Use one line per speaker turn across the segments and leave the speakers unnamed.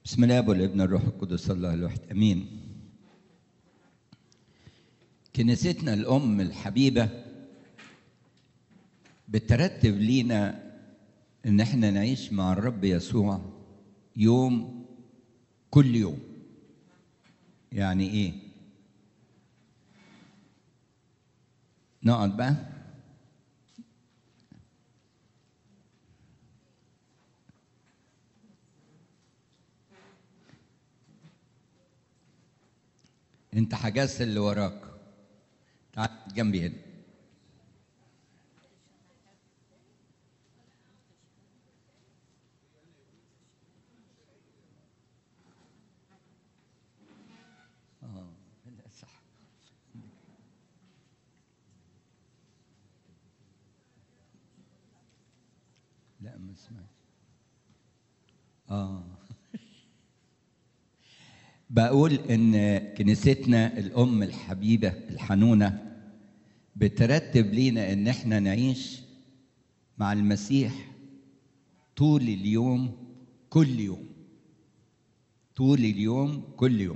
بسم الله والابن الروح القدس الله الواحد امين كنيستنا الام الحبيبه بترتب لينا ان احنا نعيش مع الرب يسوع يوم كل يوم يعني ايه نقعد بقى انت حجزت اللي وراك تعال جنبي هنا اه لا صح لا ما سمعت اه بقول ان كنيستنا الام الحبيبه الحنونه بترتب لينا ان احنا نعيش مع المسيح طول اليوم كل يوم طول اليوم كل يوم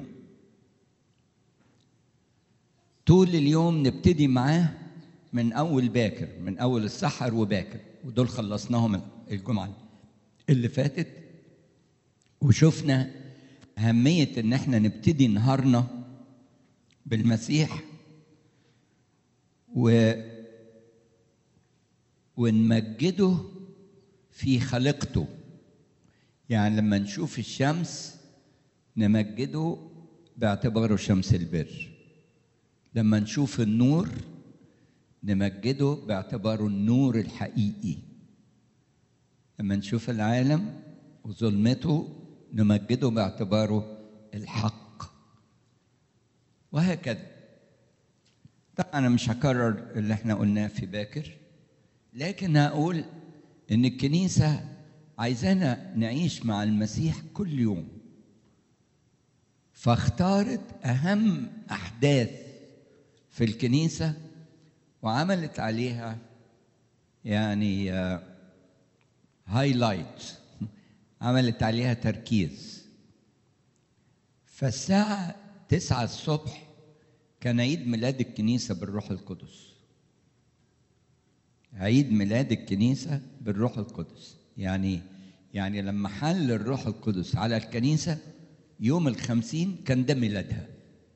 طول اليوم نبتدي معاه من اول باكر من اول السحر وباكر ودول خلصناهم الجمعه اللي فاتت وشفنا أهمية إن إحنا نبتدي نهارنا بالمسيح و ونمجده في خلقته يعني لما نشوف الشمس نمجده باعتباره شمس البر لما نشوف النور نمجده باعتباره النور الحقيقي لما نشوف العالم وظلمته نمجده باعتباره الحق وهكذا طبعا انا مش هكرر اللي احنا قلناه في باكر لكن هقول ان الكنيسه عايزانا نعيش مع المسيح كل يوم فاختارت اهم احداث في الكنيسه وعملت عليها يعني هايلايت عملت عليها تركيز فالساعة تسعة الصبح كان عيد ميلاد الكنيسة بالروح القدس عيد ميلاد الكنيسة بالروح القدس يعني يعني لما حل الروح القدس على الكنيسة يوم الخمسين كان ده ميلادها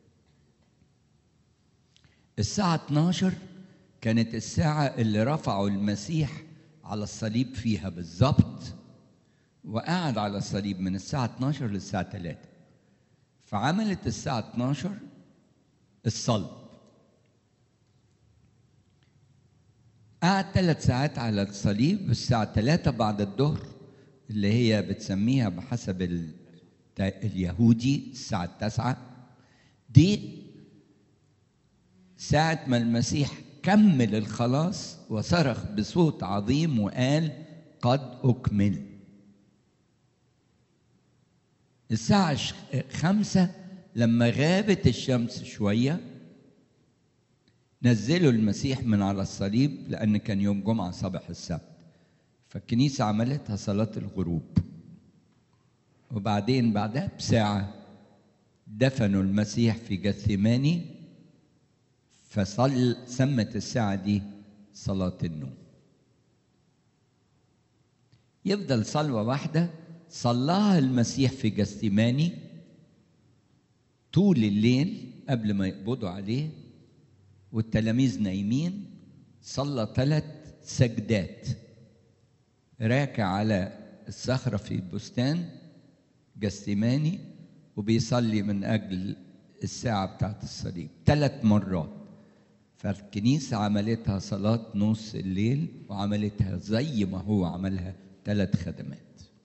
الساعة 12 كانت الساعة اللي رفعوا المسيح على الصليب فيها بالظبط وقعد على الصليب من الساعة 12 للساعة 3 فعملت الساعة 12 الصلب قعد ثلاث ساعات على الصليب الساعة 3 بعد الظهر اللي هي بتسميها بحسب ال... اليهودي الساعة 9 دي ساعة ما المسيح كمل الخلاص وصرخ بصوت عظيم وقال قد أكمل الساعة خمسة لما غابت الشمس شوية نزلوا المسيح من على الصليب لأن كان يوم جمعة صباح السبت فالكنيسة عملتها صلاة الغروب وبعدين بعدها بساعة دفنوا المسيح في جثماني فصل سمت الساعة دي صلاة النوم يفضل صلوة واحدة صلاها المسيح في جثماني طول الليل قبل ما يقبضوا عليه والتلاميذ نايمين صلى ثلاث سجدات راكع على الصخرة في البستان جثماني وبيصلي من أجل الساعة بتاعت الصليب ثلاث مرات فالكنيسة عملتها صلاة نص الليل وعملتها زي ما هو عملها ثلاث خدمات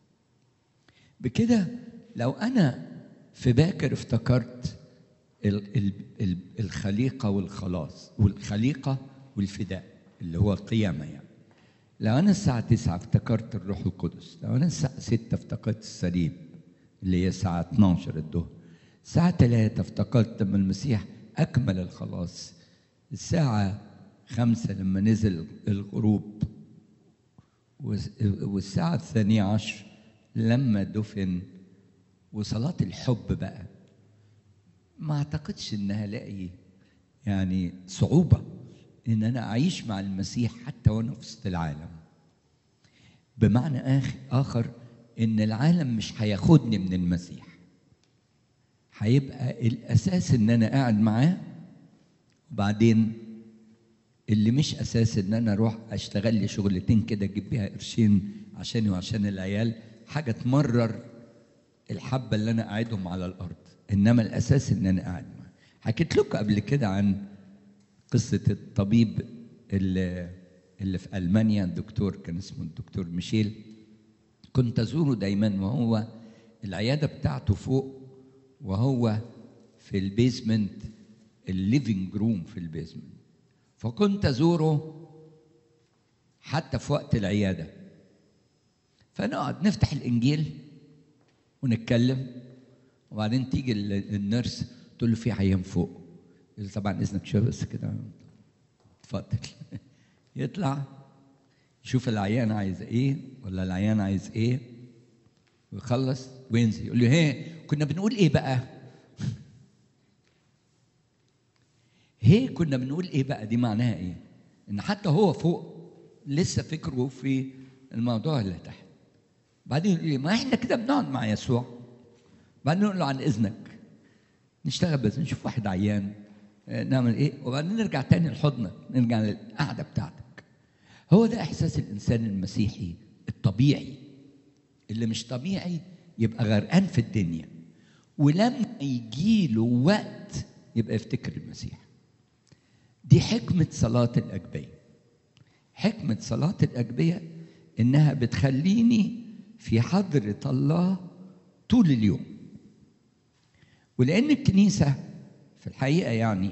بكده لو انا في باكر افتكرت الخليقه والخلاص والخليقه والفداء اللي هو القيامه يعني لو انا الساعه 9 افتكرت الروح القدس لو انا الساعه 6 افتكرت الصليب اللي هي الساعه 12 الظهر الساعه 3 افتكرت لما المسيح اكمل الخلاص الساعه 5 لما نزل الغروب والساعه الثانيه عشر لما دفن وصلاة الحب بقى ما اعتقدش انها الاقي يعني صعوبة ان انا اعيش مع المسيح حتى وانا في وسط العالم بمعنى آخر, اخر ان العالم مش هياخدني من المسيح هيبقى الاساس ان انا قاعد معاه وبعدين اللي مش اساس ان انا اروح اشتغل لي شغلتين كده اجيب بيها قرشين عشاني وعشان العيال حاجه تمرر الحبه اللي انا قاعدهم على الارض انما الاساس ان انا قاعد معاه حكيت لكم قبل كده عن قصه الطبيب اللي اللي في المانيا الدكتور كان اسمه الدكتور ميشيل كنت ازوره دايما وهو العياده بتاعته فوق وهو في البيزمنت الليفينج روم في البيزمنت فكنت ازوره حتى في وقت العياده فنقعد نفتح الانجيل ونتكلم وبعدين تيجي النيرس تقول له في عيان فوق يقول طبعا اذنك شويه بس كده اتفضل يطلع يشوف العيان عايز ايه ولا العيان عايز ايه ويخلص وينزل يقول له هي كنا بنقول ايه بقى هي كنا بنقول ايه بقى دي معناها ايه ان حتى هو فوق لسه فكره في الموضوع اللي تحت بعدين يقول لي ما احنا كده بنقعد مع يسوع بعدين نقول له عن اذنك نشتغل بس نشوف واحد عيان نعمل ايه وبعدين نرجع تاني لحضنك نرجع للقعده بتاعتك هو ده احساس الانسان المسيحي الطبيعي اللي مش طبيعي يبقى غرقان في الدنيا ولما يجي له وقت يبقى يفتكر المسيح دي حكمة صلاة الأجبية حكمة صلاة الأجبية إنها بتخليني في حضرة الله طول اليوم ولأن الكنيسة في الحقيقة يعني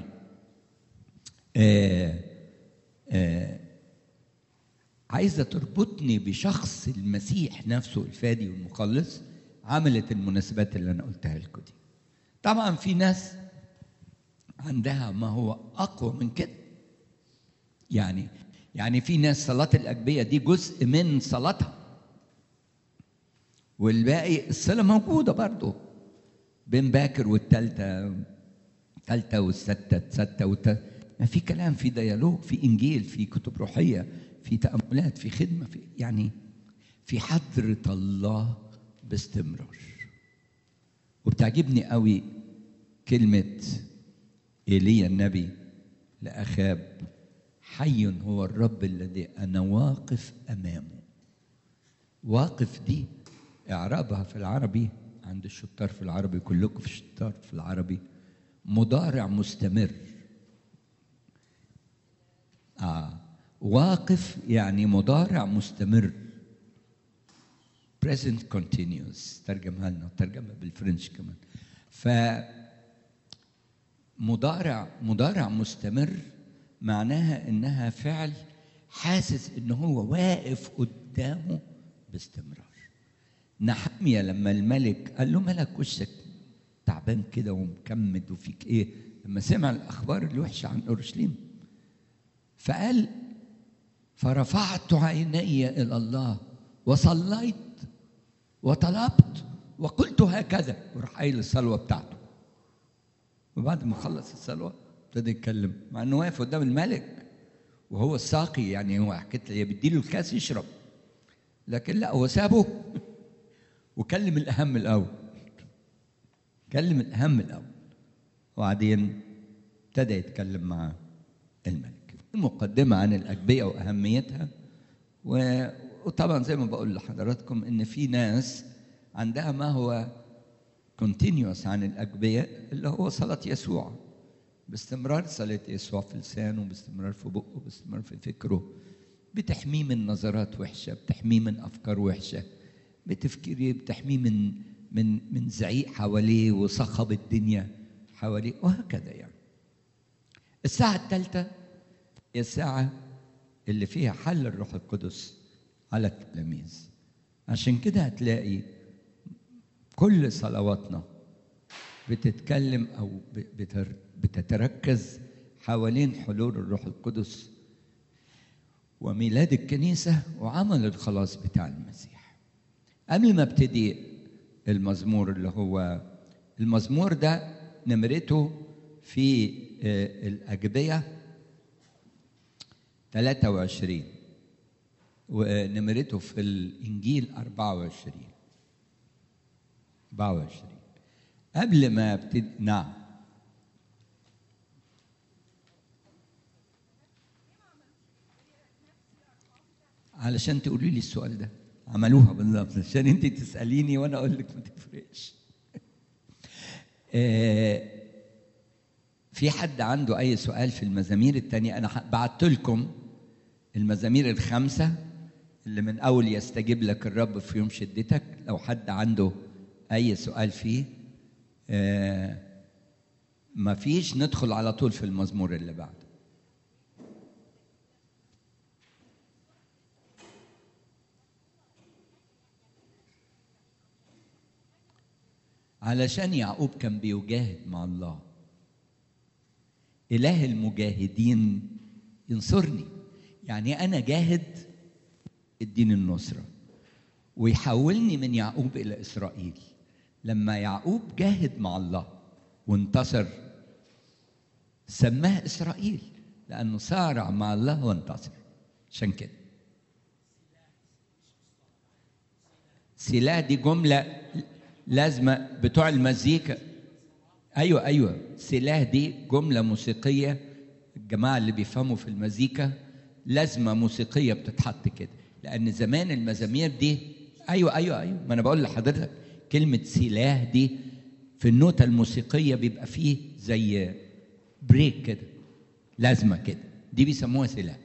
آآ آآ عايزة تربطني بشخص المسيح نفسه الفادي والمخلص عملت المناسبات اللي أنا قلتها لكم دي طبعا في ناس عندها ما هو اقوى من كده يعني يعني في ناس صلاه الاجبيه دي جزء من صلاتها والباقي الصله موجوده برضه بين باكر والتالتة التالتة والستة الستة والتالتة ما في كلام في ديالوج في انجيل في كتب روحيه في تاملات في خدمه في يعني في حضره الله باستمرار وبتعجبني قوي كلمه ايليا النبي لاخاب حي هو الرب الذي انا واقف امامه واقف دي اعرابها في العربي عند الشطار في العربي كلكم في الشطار في العربي مضارع مستمر آه واقف يعني مضارع مستمر present continuous ترجمها لنا وترجمها بالفرنش كمان ف مضارع مضارع مستمر معناها انها فعل حاسس ان هو واقف قدامه باستمرار نحمية لما الملك قال له ملك وشك تعبان كده ومكمد وفيك ايه لما سمع الاخبار الوحشه عن اورشليم فقال فرفعت عيني الى الله وصليت وطلبت وقلت هكذا وراح قايل الصلوه بتاعته وبعد ما خلص الصلوه ابتدى يتكلم مع انه واقف قدام الملك وهو الساقي يعني هو حكيت لي بيديله الكاس يشرب لكن لا هو سابه وكلم الاهم الاول كلم الاهم الاول وبعدين ابتدى يتكلم مع الملك المقدمه عن الاجبيه واهميتها و... وطبعا زي ما بقول لحضراتكم ان في ناس عندها ما هو كونتينيوس عن الأجبية اللي هو صلاة يسوع باستمرار صلاة يسوع في لسانه باستمرار في بقه باستمرار في فكره بتحميه من نظرات وحشة بتحميه من أفكار وحشة بتفكير بتحميه من من من زعيق حواليه وصخب الدنيا حواليه وهكذا يعني الساعة الثالثة هي الساعة اللي فيها حل الروح القدس على التلاميذ عشان كده هتلاقي كل صلواتنا بتتكلم او بتتركز حوالين حلول الروح القدس وميلاد الكنيسه وعمل الخلاص بتاع المسيح قبل ما ابتدي المزمور اللي هو المزمور ده نمرته في آه، الأجبية 23 ونمرته في الإنجيل 24 24 قبل ما ابتدي نعم علشان تقولي لي السؤال ده عملوها بالظبط عشان انت تساليني وانا اقول لك ما تفرقش آه، في حد عنده اي سؤال في المزامير التانية انا بعت لكم المزامير الخمسه اللي من اول يستجيب لك الرب في يوم شدتك لو حد عنده اي سؤال فيه آه، ما فيش ندخل على طول في المزمور اللي بعده علشان يعقوب كان بيجاهد مع الله إله المجاهدين ينصرني يعني أنا جاهد اديني النصرة ويحولني من يعقوب إلى إسرائيل لما يعقوب جاهد مع الله وانتصر سماه إسرائيل لأنه صارع مع الله وانتصر عشان كده سلاح دي جملة لازمة بتوع المزيكا أيوة أيوة سلاح دي جملة موسيقية الجماعة اللي بيفهموا في المزيكا لازمة موسيقية بتتحط كده لأن زمان المزامير دي أيوة أيوة أيوة ما أنا بقول لحضرتك كلمة سلاح دي في النوتة الموسيقية بيبقى فيه زي بريك كده لازمة كده دي بيسموها سلاح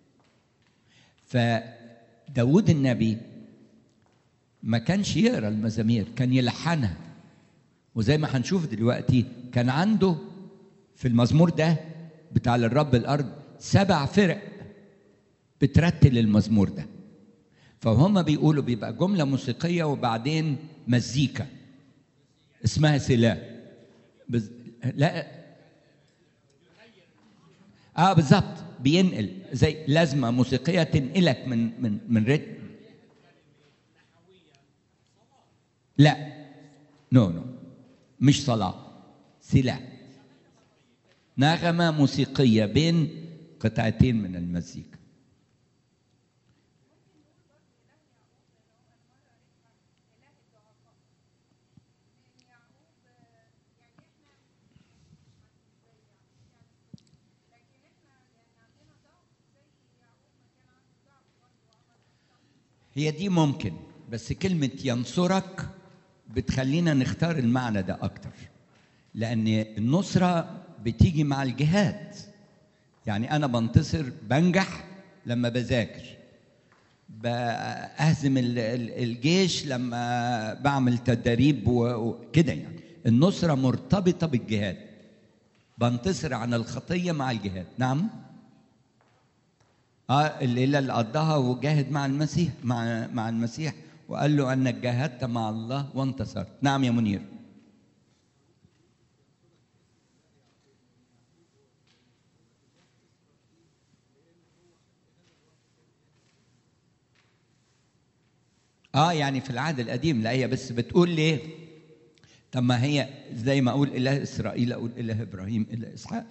فداود النبي ما كانش يقرا المزامير كان يلحنها وزي ما هنشوف دلوقتي كان عنده في المزمور ده بتاع للرب الارض سبع فرق بترتل المزمور ده فهم بيقولوا بيبقى جمله موسيقيه وبعدين مزيكا اسمها سلاح بز... لا اه بالظبط بينقل زي لازمه موسيقيه تنقلك من من من رتم لا نو نو مش صلاة سلاح نغمة موسيقية بين قطعتين من المزيكا هي دي ممكن بس كلمة ينصرك بتخلينا نختار المعنى ده أكتر لأن النصرة بتيجي مع الجهاد يعني أنا بنتصر بنجح لما بذاكر بأهزم ال- ال- الجيش لما بعمل تدريب و- وكده يعني النصرة مرتبطة بالجهاد بنتصر عن الخطية مع الجهاد نعم اه الليله اللي قضاها وجاهد مع المسيح مع مع المسيح وقال له انك جاهدت مع الله وانتصرت نعم يا منير اه يعني في العهد القديم لا هي بس بتقول ليه طب ما هي زي ما اقول اله اسرائيل اقول اله ابراهيم اله اسحاق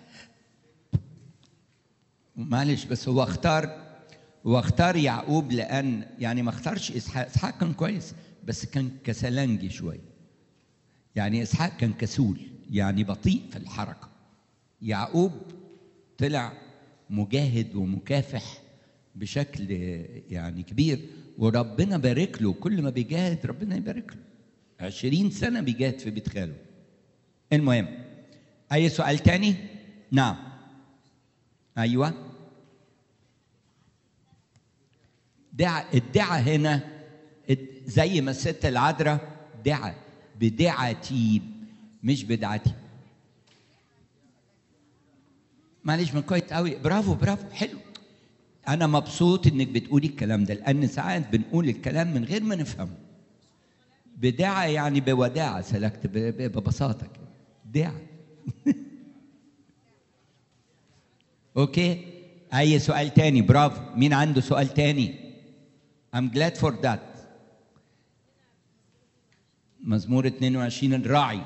معلش بس هو اختار هو اختار يعقوب لان يعني ما اختارش اسحاق اسحاق كان كويس بس كان كسلنجي شويه يعني اسحاق كان كسول يعني بطيء في الحركه يعقوب طلع مجاهد ومكافح بشكل يعني كبير وربنا بارك له كل ما بيجاهد ربنا يبارك له عشرين سنة بيجاهد في بيت خاله المهم أي سؤال تاني؟ نعم أيوة دع الدعاء هنا زي ما الست العذراء دعا بدعتي مش بدعتي معلش من كويس قوي برافو برافو حلو انا مبسوط انك بتقولي الكلام ده لان ساعات بنقول الكلام من غير ما نفهمه بدعة يعني بوداعة سلكت ب- ب- ببساطة كده دعة اوكي اي سؤال تاني برافو مين عنده سؤال تاني I'm glad for that مزمور 22 الراعي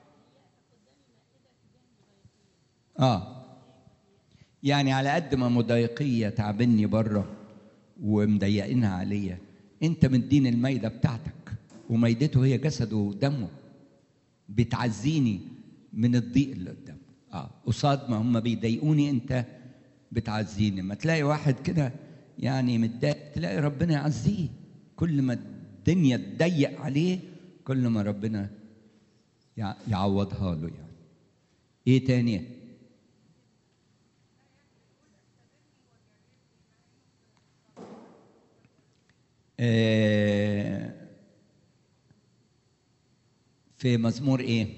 اه يعني على قد ما مضايقية تعبني بره ومضيقينها عليا انت مديني الميدة بتاعتك وميدته هي جسده ودمه بتعزيني من الضيق اللي قدامه اه قصاد ما هم بيضايقوني انت بتعزيني ما تلاقي واحد كده يعني متضايق تلاقي ربنا يعزيه كل ما الدنيا تضيق عليه كل ما ربنا يع- يعوضها له يعني ايه تاني آه، في مزمور ايه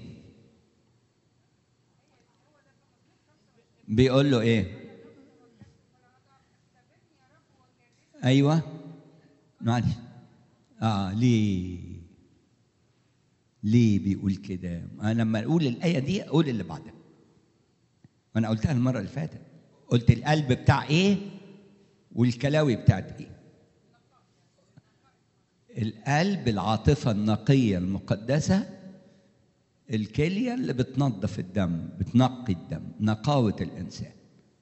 بيقول له ايه ايوه معلش اه ليه ليه بيقول كده انا لما اقول الايه دي اقول اللي بعدها وانا قلتها المره اللي فاتت قلت القلب بتاع ايه والكلاوي بتاعت ايه القلب العاطفه النقيه المقدسه الكليه اللي بتنظف الدم بتنقي الدم نقاوه الانسان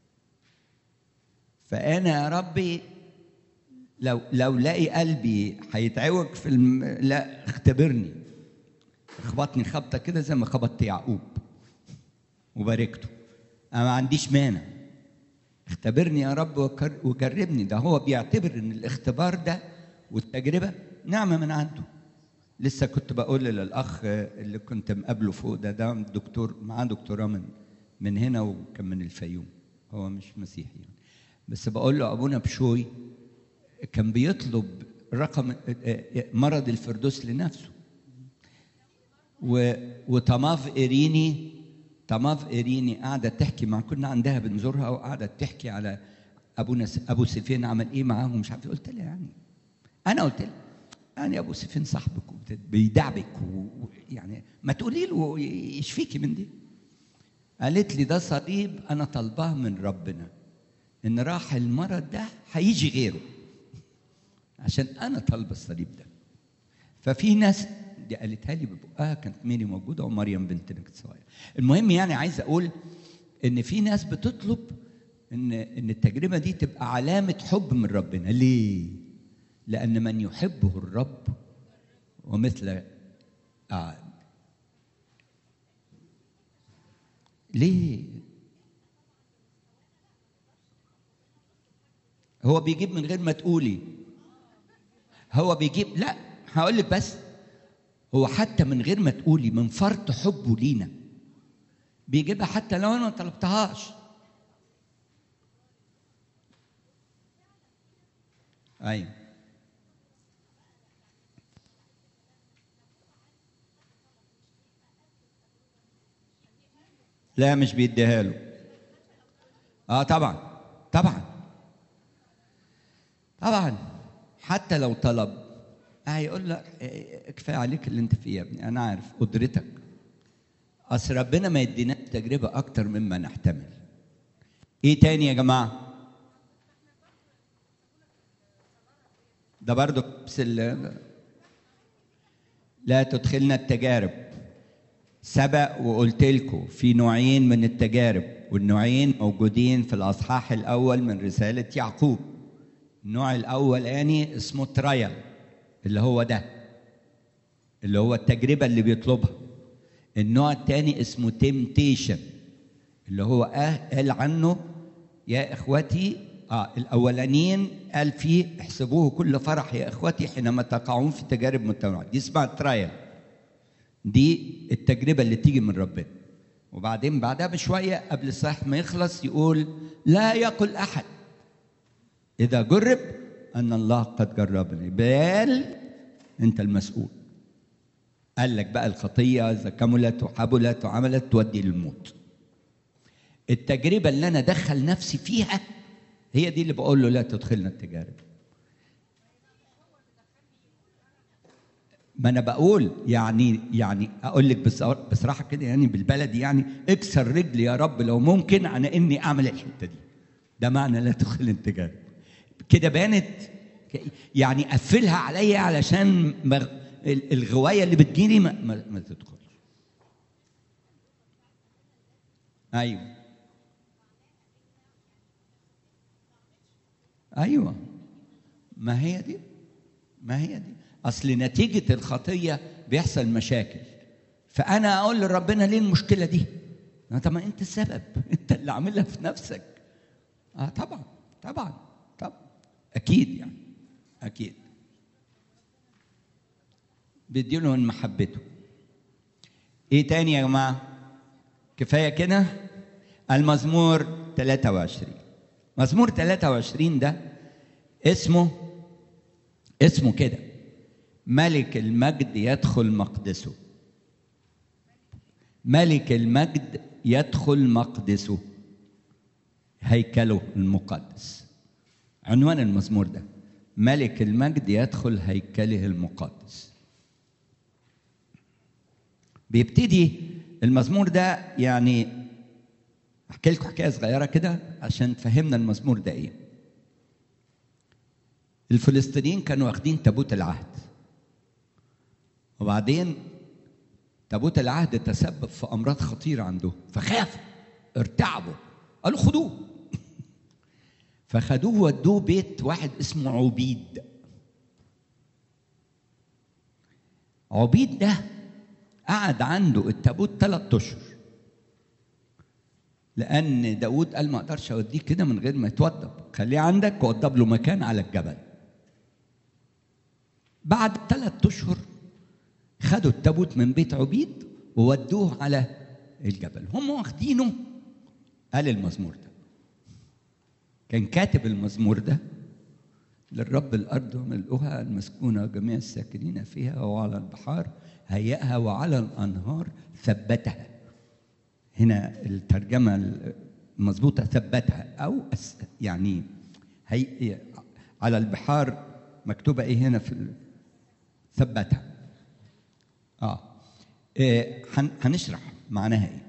فانا يا ربي لو لو لاقي قلبي هيتعوج في الم... لا اختبرني خبطني خبطه كده زي ما خبطت يعقوب وباركته انا ما عنديش مانع اختبرني يا رب وكر... وجربني ده هو بيعتبر ان الاختبار ده والتجربه نعمه من عنده لسه كنت بقول للاخ اللي كنت مقابله فوق ده ده دكتور معاه دكتوراه من من هنا وكان من الفيوم هو مش مسيحي يعني بس بقول له ابونا بشوي كان بيطلب رقم مرض الفردوس لنفسه و... وطماف إيريني طماف إيريني قاعدة تحكي مع كنا عندها بنزورها وقاعدة تحكي على أبونا س... أبو سيفين عمل إيه معاهم مش عارف إيه. قلت لها يعني أنا قلت لها يعني أبو سيفين صاحبك وبت- بيدعبك ويعني و... ما تقولي له يشفيكي من دي قالت لي ده صليب أنا طالباه من ربنا إن راح المرض ده هيجي غيره عشان أنا طالبة الصليب ده ففي ناس دي قالتها لي ببقها كانت ميري موجوده ومريم بنت نكت صغيره المهم يعني عايز اقول ان في ناس بتطلب ان ان التجربه دي تبقى علامه حب من ربنا ليه لان من يحبه الرب ومثل آه ليه هو بيجيب من غير ما تقولي هو بيجيب لا هقول لك بس هو حتى من غير ما تقولي من فرط حبه لينا بيجيبها حتى لو انا ما طلبتهاش ايوه لا مش بيديها له اه طبعا طبعا طبعا حتى لو طلب هيقول لك إيه، كفايه عليك اللي انت فيه يا ابني انا عارف قدرتك اصل ربنا ما يديناش تجربه اكتر مما نحتمل ايه تاني يا جماعه ده برضو نفس ال- لا تدخلنا التجارب سبق وقلت لكم في نوعين من التجارب والنوعين موجودين في الاصحاح الاول من رساله يعقوب النوع الاولاني اسمه ترايل اللي هو ده اللي هو التجربه اللي بيطلبها النوع الثاني اسمه تيمتيشن اللي هو آه قال عنه يا اخوتي اه الاولانيين قال فيه احسبوه كل فرح يا اخوتي حينما تقعون في تجارب متنوعه دي اسمها ترايل دي التجربه اللي تيجي من ربنا وبعدين بعدها بشويه قبل الصحيح ما يخلص يقول لا يقل احد اذا جرب ان الله قد جربني بل انت المسؤول قال لك بقى الخطيه اذا كملت وحبلت وعملت تودي للموت التجربه اللي انا ادخل نفسي فيها هي دي اللي بقول له لا تدخلنا التجارب ما انا بقول يعني يعني اقول لك بص- بصراحه كده يعني بالبلدي يعني اكسر رجلي يا رب لو ممكن على اني اعمل الحته دي ده معنى لا تدخل التجارب كده بانت ك- يعني قفلها عليا علشان ما ال- الغوايه اللي بتجيلي ما, ما, ما تدخلش ايوه ايوه ما هي دي ما هي دي اصل نتيجه الخطيه بيحصل مشاكل فانا اقول لربنا ليه المشكله دي آه طب ما انت السبب انت اللي عاملها في نفسك اه طبعا طبعا طبعا اكيد يعني اكيد بيديله من محبته ايه تاني يا جماعه كفايه كده المزمور 23 مزمور 23 ده اسمه اسمه كده ملك المجد يدخل مقدسه ملك المجد يدخل مقدسه هيكله المقدس عنوان المزمور ده ملك المجد يدخل هيكله المقدس بيبتدي المزمور ده يعني احكي لكم حكايه صغيره كده عشان تفهمنا المزمور ده ايه الفلسطينيين كانوا واخدين تابوت العهد وبعدين تابوت العهد تسبب في امراض خطيره عندهم فخافوا ارتعبوا قالوا خدوه فخدوه ودوه بيت واحد اسمه عبيد عبيد ده قعد عنده التابوت ثلاث اشهر لان داود قال ما اقدرش اوديه كده من غير ما يتوضب خليه عندك ووضب له مكان على الجبل بعد ثلاث اشهر خدوا التابوت من بيت عبيد وودوه على الجبل هم واخدينه قال المزمور ده كان كاتب المزمور ده للرب الارض وملؤها المسكونه وجميع الساكنين فيها وعلى البحار هيئها وعلى الانهار ثبتها هنا الترجمه المظبوطه ثبتها او أس- يعني هي على البحار مكتوبه ايه هنا في ال- ثبتها اه إيه، هن- هنشرح معناها ايه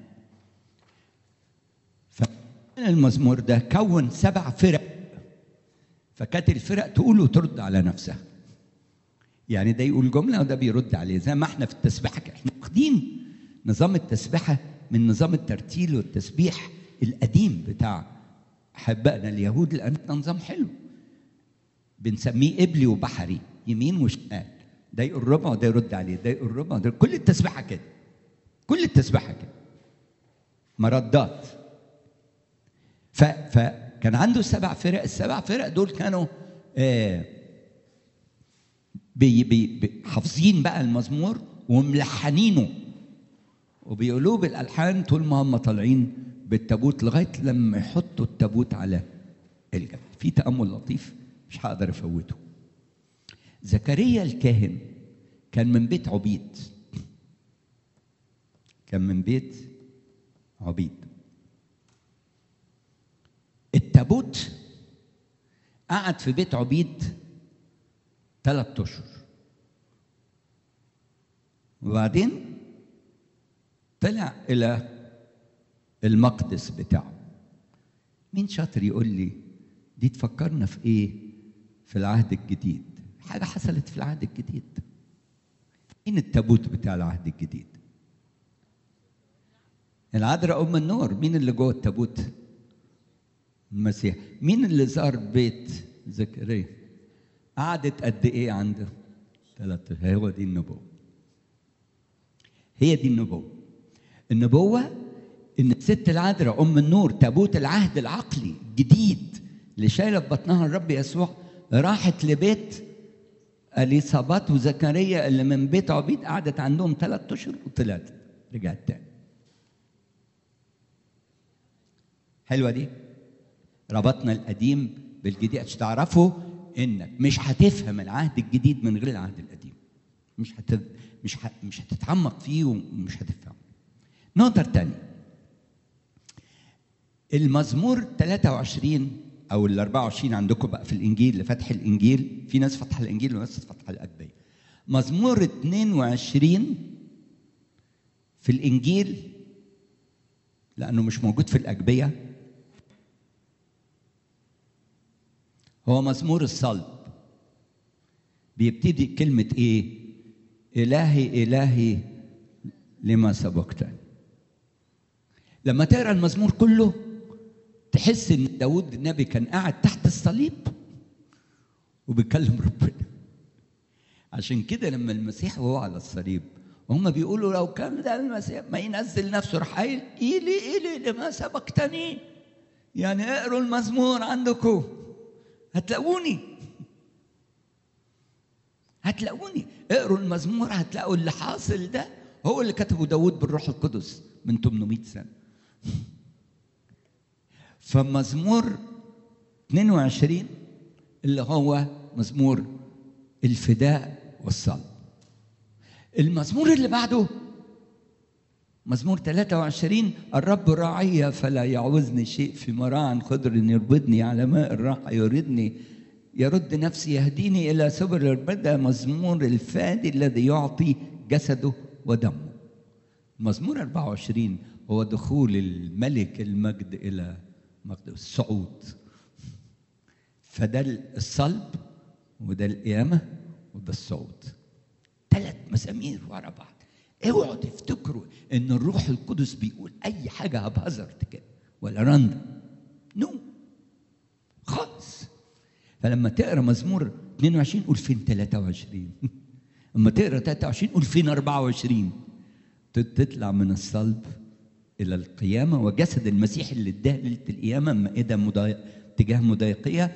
فالمزمور ده كون سبع فرق فكانت الفرق تقول وترد على نفسها يعني ده يقول جمله وده بيرد عليه زي ما احنا في التسبيحه كده. احنا واخدين نظام التسبيحه من نظام الترتيل والتسبيح القديم بتاع احبائنا اليهود لان ده نظام حلو بنسميه قبلي وبحري يمين وشمال ده يقول ربع وده يرد عليه ده يقول ربع وده كل التسبيحه كده كل التسبيحه كده مردات ف فكان عنده سبع فرق السبع فرق دول كانوا آه بي بي بي حافظين بقى المزمور وملحنينه وبيقولوه بالالحان طول ما هم طالعين بالتابوت لغايه لما يحطوا التابوت على الجبل في تامل لطيف مش هقدر افوته زكريا الكاهن كان من بيت عبيد كان من بيت عبيد التابوت قعد في بيت عبيد ثلاث اشهر وبعدين طلع الى المقدس بتاعه مين شاطر يقول لي دي تفكرنا في ايه في العهد الجديد حاجه حصلت في العهد الجديد مين التابوت بتاع العهد الجديد العذراء ام النور مين اللي جوه التابوت المسيح مين اللي زار بيت زكريا قعدت قد ايه عنده ثلاثة هو دي النبوة هي دي النبوة النبوة ان الست العذراء ام النور تابوت العهد العقلي الجديد اللي شايله في بطنها الرب يسوع راحت لبيت اليصابات وزكريا اللي من بيت عبيد قعدت عندهم ثلاث اشهر وطلعت رجعت تاني حلوه دي ربطنا القديم بالجديد عشان تعرفوا انك مش هتفهم العهد الجديد من غير العهد القديم مش هت... مش ه... مش هتتعمق فيه ومش هتفهمه نقطة تانية المزمور 23 او ال 24 عندكم بقى في الانجيل لفتح الانجيل في ناس فتح الانجيل وناس فتح الاجبيه مزمور 22 في الانجيل لانه مش موجود في الاجبيه هو مزمور الصلب بيبتدي كلمة إيه؟ إلهي إلهي لما سبقتني لما تقرا المزمور كله تحس ان داود النبي كان قاعد تحت الصليب وبيكلم ربنا عشان كده لما المسيح وهو على الصليب وهم بيقولوا لو كان ده المسيح ما ينزل نفسه راح قايل إيلي إيلي لما سبقتني يعني اقروا المزمور عندكم هتلاقوني هتلاقوني اقروا المزمور هتلاقوا اللي حاصل ده هو اللي كتبه داود بالروح القدس من 800 سنة فمزمور 22 اللي هو مزمور الفداء والصلب المزمور اللي بعده مزمور 23 الرب راعي فلا يعوزني شيء في مراع خضر يربدني على ماء الراحة يردني يرد نفسي يهديني إلى سبل البدء مزمور الفادي الذي يعطي جسده ودمه مزمور 24 هو دخول الملك المجد إلى مجد الصعود فده الصلب وده القيامة وده الصعود ثلاث مسامير ورا بعض اوعوا تفتكروا ان الروح القدس بيقول اي حاجه هبهزرت كده ولا راندم نو no. خالص فلما تقرا مزمور 22 قول فين 23 لما تقرا 23 قول فين 24 تطلع من الصلب الى القيامه وجسد المسيح اللي اداه ليله القيامه مائده مضايق تجاه مضايقيه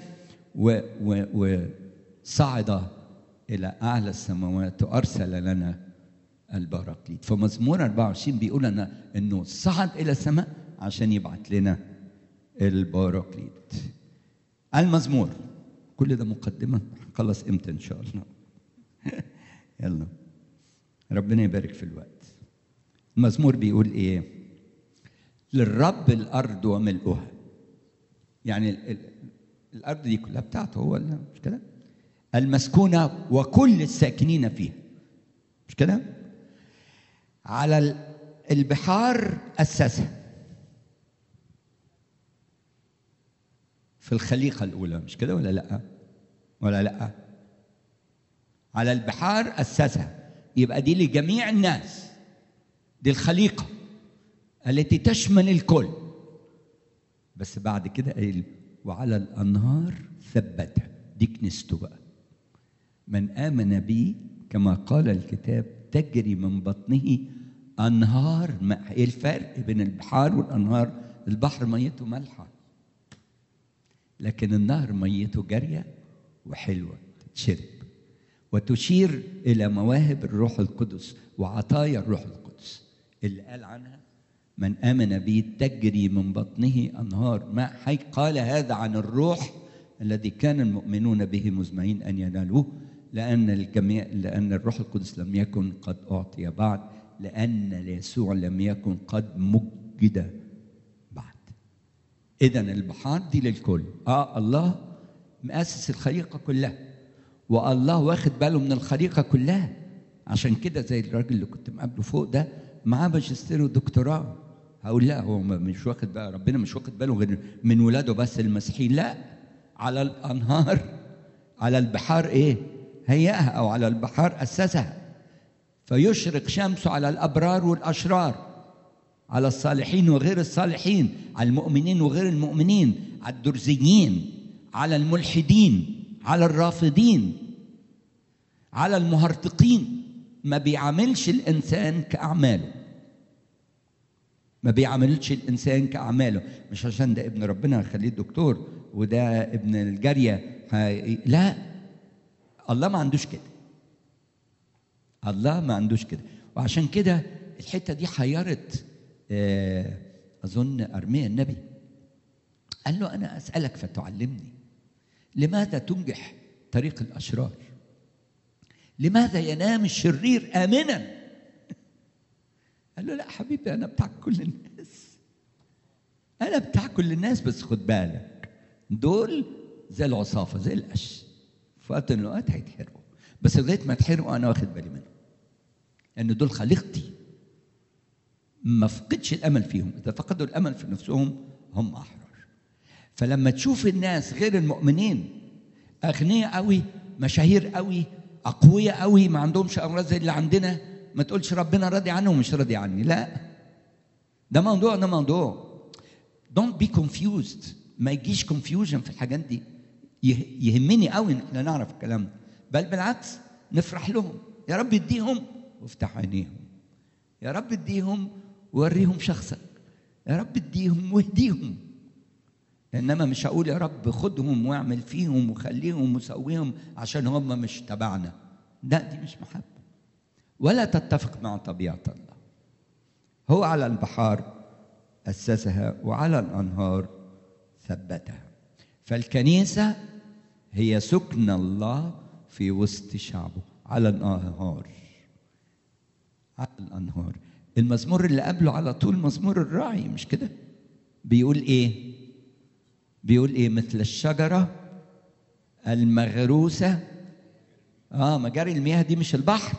وصعد الى اعلى السماوات وارسل لنا البراكليت فمزمور 24 بيقول لنا انه صعد الى السماء عشان يبعت لنا البراكليت المزمور كل ده مقدمه خلص امتى ان شاء الله يلا ربنا يبارك في الوقت المزمور بيقول ايه للرب الارض وملؤها يعني ال ال الارض دي كلها بتاعته هو ولا مش كده المسكونه وكل الساكنين فيها مش كده على البحار اسسها في الخليقه الاولى مش كده ولا لا ولا لا على البحار اسسها يبقى دي لجميع الناس دي الخليقه التي تشمل الكل بس بعد كده قايل وعلى الانهار ثبتها دي كنيسته بقى من امن بي كما قال الكتاب تجري من بطنه انهار ماء ايه الفرق بين البحار والانهار البحر ميته مالحه لكن النهر ميته جاريه وحلوه تتشرب وتشير الى مواهب الروح القدس وعطايا الروح القدس اللي قال عنها من امن بي تجري من بطنه انهار ماء حي قال هذا عن الروح الذي كان المؤمنون به مزمعين ان ينالوه لان الجميع لان الروح القدس لم يكن قد اعطي بعد لان يسوع لم يكن قد مجد بعد اذا البحار دي للكل اه الله مؤسس الخليقه كلها والله واخد باله من الخليقه كلها عشان كده زي الراجل اللي كنت مقابله فوق ده معاه ماجستير ودكتوراه هقول لا هو مش واخد بقى ربنا مش واخد باله غير من ولاده بس المسيحيين لا على الانهار على البحار ايه هيئها او على البحار اسسها فيشرق شمسه على الابرار والاشرار على الصالحين وغير الصالحين على المؤمنين وغير المؤمنين على الدرزيين على الملحدين على الرافضين على المهرطقين ما بيعاملش الانسان كاعماله ما بيعاملش الانسان كاعماله مش عشان ده ابن ربنا هيخليه دكتور وده ابن الجاريه هي... لا الله ما عندوش كده الله ما عندوش كده وعشان كده الحته دي حيرت آه اظن ارميا النبي قال له انا اسالك فتعلمني لماذا تنجح طريق الاشرار لماذا ينام الشرير امنا قال له لا حبيبي انا بتاع كل الناس انا بتاع كل الناس بس خد بالك دول زي العصافه زي القش في وقت من الاوقات هيتحرقوا بس لغايه ما يتحرقوا انا واخد بالي منهم لان دول خليقتي ما فقدش الامل فيهم اذا فقدوا الامل في نفسهم هم احرار فلما تشوف الناس غير المؤمنين اغنياء قوي مشاهير قوي اقوياء قوي ما عندهمش امراض زي اللي عندنا ما تقولش ربنا راضي عنه ومش راضي عني لا ده موضوع ده موضوع don't be confused ما يجيش confusion في الحاجات دي يه- يهمني قوي ان احنا نعرف الكلام ده بل بالعكس نفرح لهم يا رب اديهم وافتح عينيهم يا رب اديهم ووريهم شخصك يا رب اديهم واهديهم انما مش هقول يا رب خدهم واعمل فيهم وخليهم وسويهم عشان هم مش تبعنا لا دي مش محبه ولا تتفق مع طبيعه الله هو على البحار اسسها وعلى الانهار ثبتها فالكنيسه هي سكن الله في وسط شعبه على الانهار على الانهار المزمور اللي قبله على طول مزمور الراعي مش كده بيقول ايه بيقول ايه مثل الشجره المغروسه اه مجاري المياه دي مش البحر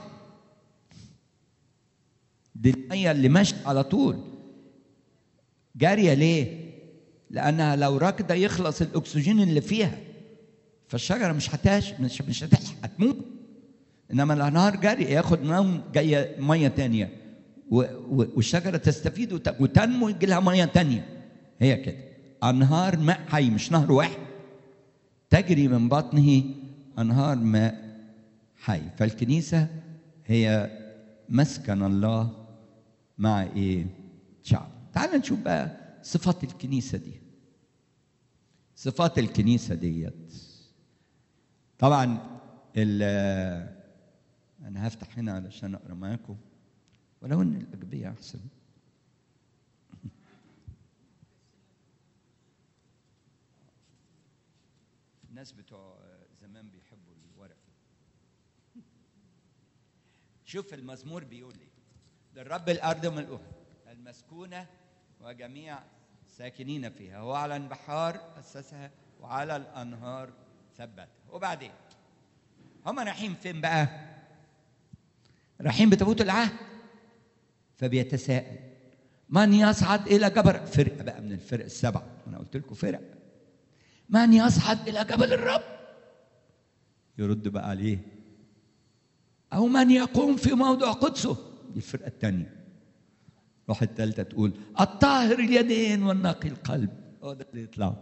دي الميه اللي ماشيه على طول جاريه ليه لانها لو راكده يخلص الاكسجين اللي فيها فالشجره مش هتاش مش مش هتلحق هتموت انما الانهار جاري ياخد نوم جايه ميه تانية و- و- والشجره تستفيد وت- وتنمو يجي لها ميه تانية هي كده انهار ماء حي مش نهر واحد تجري من بطنه انهار ماء حي فالكنيسه هي مسكن الله مع ايه شعب تعال نشوف بقى صفات الكنيسه دي صفات الكنيسه ديت طبعا ال- انا هفتح هنا علشان اقرا معاكم ولو ان الاجبيه احسن الناس بتوع زمان بيحبوا الورق شوف المزمور بيقول ايه للرب الارض ملؤها المسكونه وجميع ساكنين فيها هو على البحار اسسها وعلى الانهار ثبتها وبعدين هم رايحين فين بقى رايحين بتابوت العهد فبيتساءل من يصعد الى جبل فرقه بقى من الفرق السبعه انا قلت لكم فرق من يصعد الى جبل الرب يرد بقى عليه او من يقوم في موضع قدسه دي الفرقه الثانيه روح الثالثه تقول الطاهر اليدين والنقي القلب هو ده اللي يطلع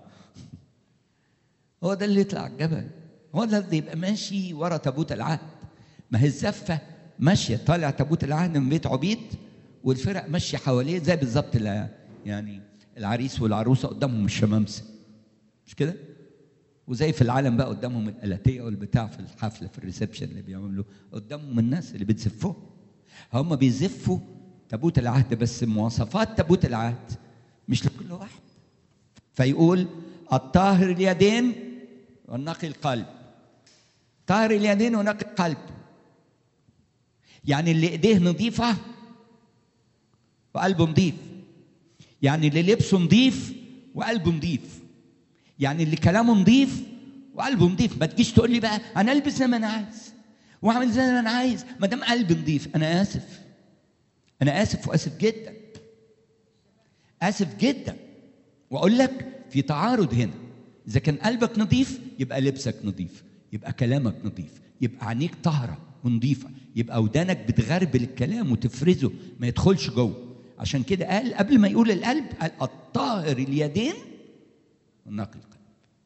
هو ده اللي يطلع على الجبل هو ده اللي يبقى ماشي ورا تابوت العهد ما هي الزفه ماشيه طالع تابوت العهد من بيت عبيد والفرق ماشيه حواليه زي بالظبط ال- يعني العريس والعروسه قدامهم الشمامسه مش كده؟ وزي في العالم بقى قدامهم الالاتيه والبتاع في الحفله في الريسبشن اللي بيعملوا قدامهم الناس اللي بتزفهم هم بيزفوا تابوت العهد بس مواصفات تابوت العهد مش لكل واحد فيقول الطاهر اليدين والنقي القلب طاهر اليدين ونقي القلب يعني اللي ايديه نظيفه وقلبه نظيف يعني اللي لبسه نظيف وقلبه نظيف يعني اللي كلامه نظيف وقلبه نظيف ما تجيش تقول لي بقى انا البس زي ما انا عايز واعمل زي ما انا عايز ما دام قلبي نظيف انا اسف انا اسف واسف جدا اسف جدا واقول لك في تعارض هنا اذا كان قلبك نظيف يبقى لبسك نظيف يبقى كلامك نظيف يبقى عينيك طاهره ونظيفه يبقى ودانك بتغربل الكلام وتفرزه ما يدخلش جوه عشان كده قال قبل ما يقول القلب قال الطاهر اليدين والنقي القلب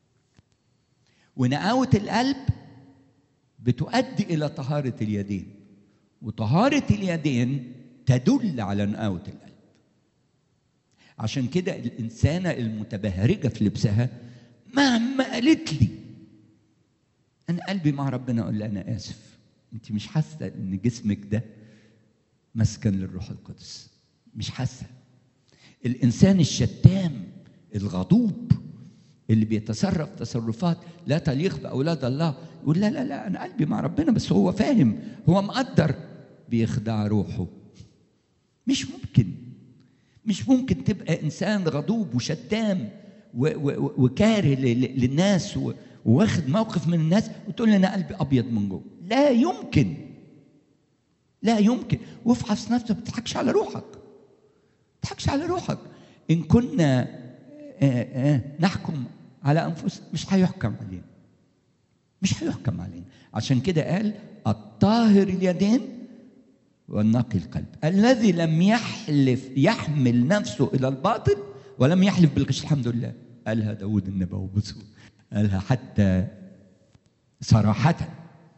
ونقاوة القلب بتؤدي إلى طهارة اليدين وطهارة اليدين تدل على نقاوة القلب عشان كده الإنسانة المتبهرجة في لبسها مهما قالت لي أنا قلبي مع ربنا أقول لها أنا آسف أنت مش حاسة إن جسمك ده مسكن للروح القدس مش حاسة الإنسان الشتام الغضوب اللي بيتصرف تصرفات لا تليق باولاد الله يقول لا لا لا انا قلبي مع ربنا بس هو فاهم هو مقدر بيخدع روحه مش ممكن مش ممكن تبقى انسان غضوب وشتام و- و- وكاره ل- ل- للناس و- وواخد موقف من الناس وتقول لي انا قلبي ابيض من جوه لا يمكن لا يمكن وافحص نفسك ما تضحكش على روحك ما تضحكش على روحك ان كنا آه، آه، نحكم على انفسنا مش هيحكم علينا مش هيحكم علينا عشان كده قال الطاهر اليدين والنقي القلب الذي لم يحلف يحمل نفسه الى الباطل ولم يحلف بالغش الحمد لله قالها داود النبي وبصوا قالها حتى صراحة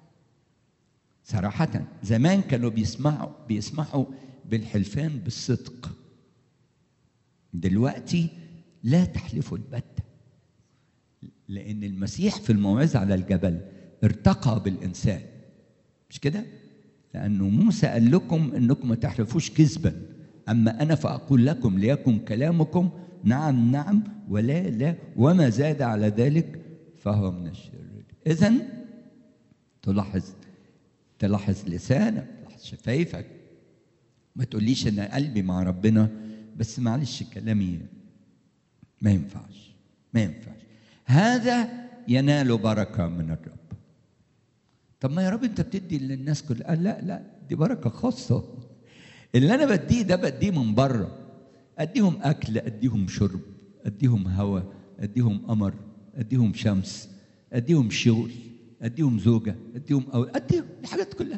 صراحة زمان كانوا بيسمعوا بيسمحوا بالحلفان بالصدق دلوقتي لا تحلفوا البتة لأن المسيح في الموعظة على الجبل ارتقى بالإنسان مش كده؟ لأنه موسى قال لكم إنكم ما تحلفوش كذبا أما أنا فأقول لكم ليكن كلامكم نعم نعم ولا لا وما زاد على ذلك فهو من الشرير إذا تلاحظ تلاحظ لسانك تلاحظ شفايفك ما تقوليش أنا قلبي مع ربنا بس معلش كلامي ما ينفعش ما ينفعش هذا ينال بركة من الرب طب ما يا رب انت بتدي للناس كلها قال لا لا دي بركة خاصة اللي انا بديه ده بديه من بره اديهم اكل اديهم شرب اديهم هواء اديهم قمر اديهم شمس اديهم شغل اديهم زوجة اديهم أو اديهم الحاجات كلها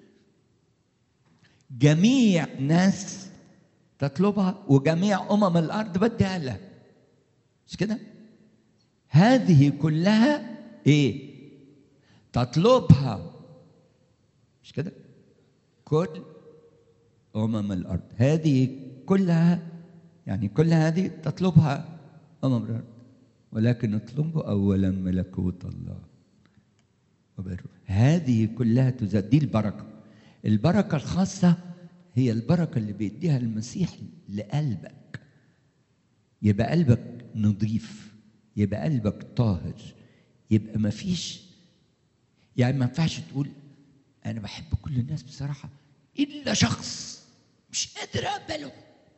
جميع ناس تطلبها وجميع امم الارض بديها لها مش كده هذه كلها ايه تطلبها مش كده كل امم الارض هذه كلها يعني كل هذه تطلبها امم الارض ولكن اطلبوا اولا ملكوت الله وبره هذه كلها تزاد دي البركه البركه الخاصه هي البركه اللي بيديها المسيح لقلبك يبقى قلبك نظيف يبقى قلبك طاهر يبقى ما فيش يعني ما ينفعش تقول انا بحب كل الناس بصراحه الا شخص مش قادر اقبله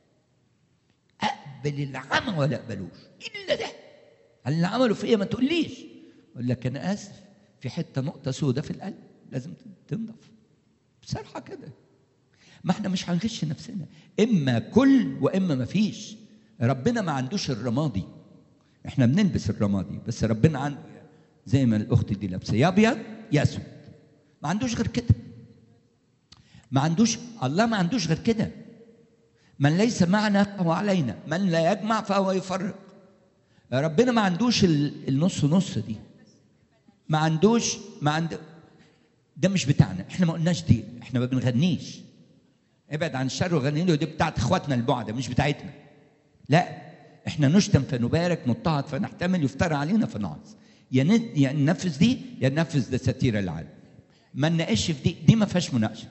اقبل العمى ولا اقبلوش الا ده اللي عمله فيا ما تقوليش اقول لك انا اسف في حته نقطه سوداء في القلب لازم تنضف بصراحه كده ما احنا مش هنغش نفسنا اما كل واما ما فيش ربنا ما عندوش الرمادي احنا بنلبس الرمادي بس ربنا عنده زي ما الاخت دي لابسه يا ابيض يا اسود ما عندوش غير كده ما عندوش الله ما عندوش غير كده من ليس معنا فهو علينا من لا يجمع فهو يفرق ربنا ما عندوش النص نص دي ما عندوش ما عند ده مش بتاعنا احنا ما قلناش دي احنا ما بنغنيش ابعد عن الشر وغني له دي بتاعت اخواتنا البعده مش بتاعتنا لا احنا نشتم فنبارك نضطهد فنحتمل يفترى علينا فنعظ يا يا ننفذ دي يا ننفذ دساتير العالم ما نناقش في دي دي ما فيهاش مناقشه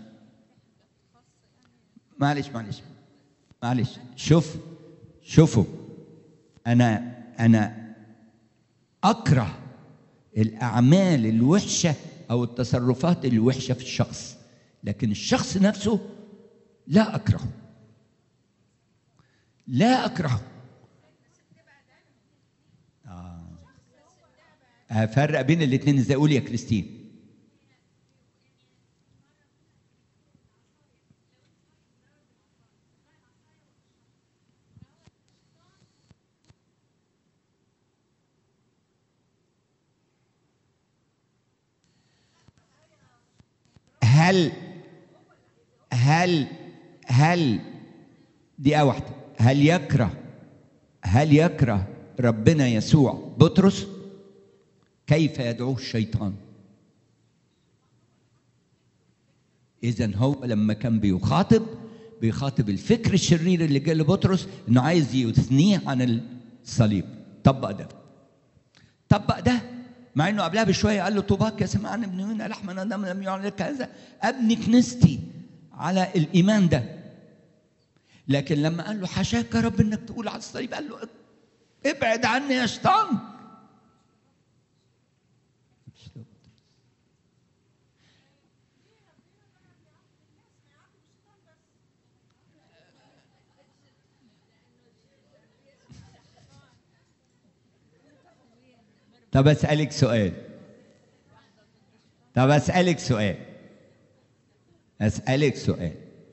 معلش معلش معلش شوف شوفوا انا انا اكره الاعمال الوحشه او التصرفات الوحشه في الشخص لكن الشخص نفسه لا اكرهه لا اكرهه آه. افرق بين الاثنين ازاي قول يا كريستين هل هل هل دقيقة واحدة هل يكره هل يكره ربنا يسوع بطرس كيف يدعوه الشيطان إذا هو لما كان بيخاطب بيخاطب الفكر الشرير اللي جه لبطرس إنه عايز يثنيه عن الصليب طبق ده طبق ده مع انه قبلها بشويه قال له طوباك يا سمعان ابن يونا لحما دم لم يعلن لك هذا ابني كنيستي على الايمان ده لكن لما قال له حاشاك يا رب انك تقول على الصليب قال له ابعد عني يا شيطان طب اسالك سؤال طب اسالك سؤال اسالك سؤال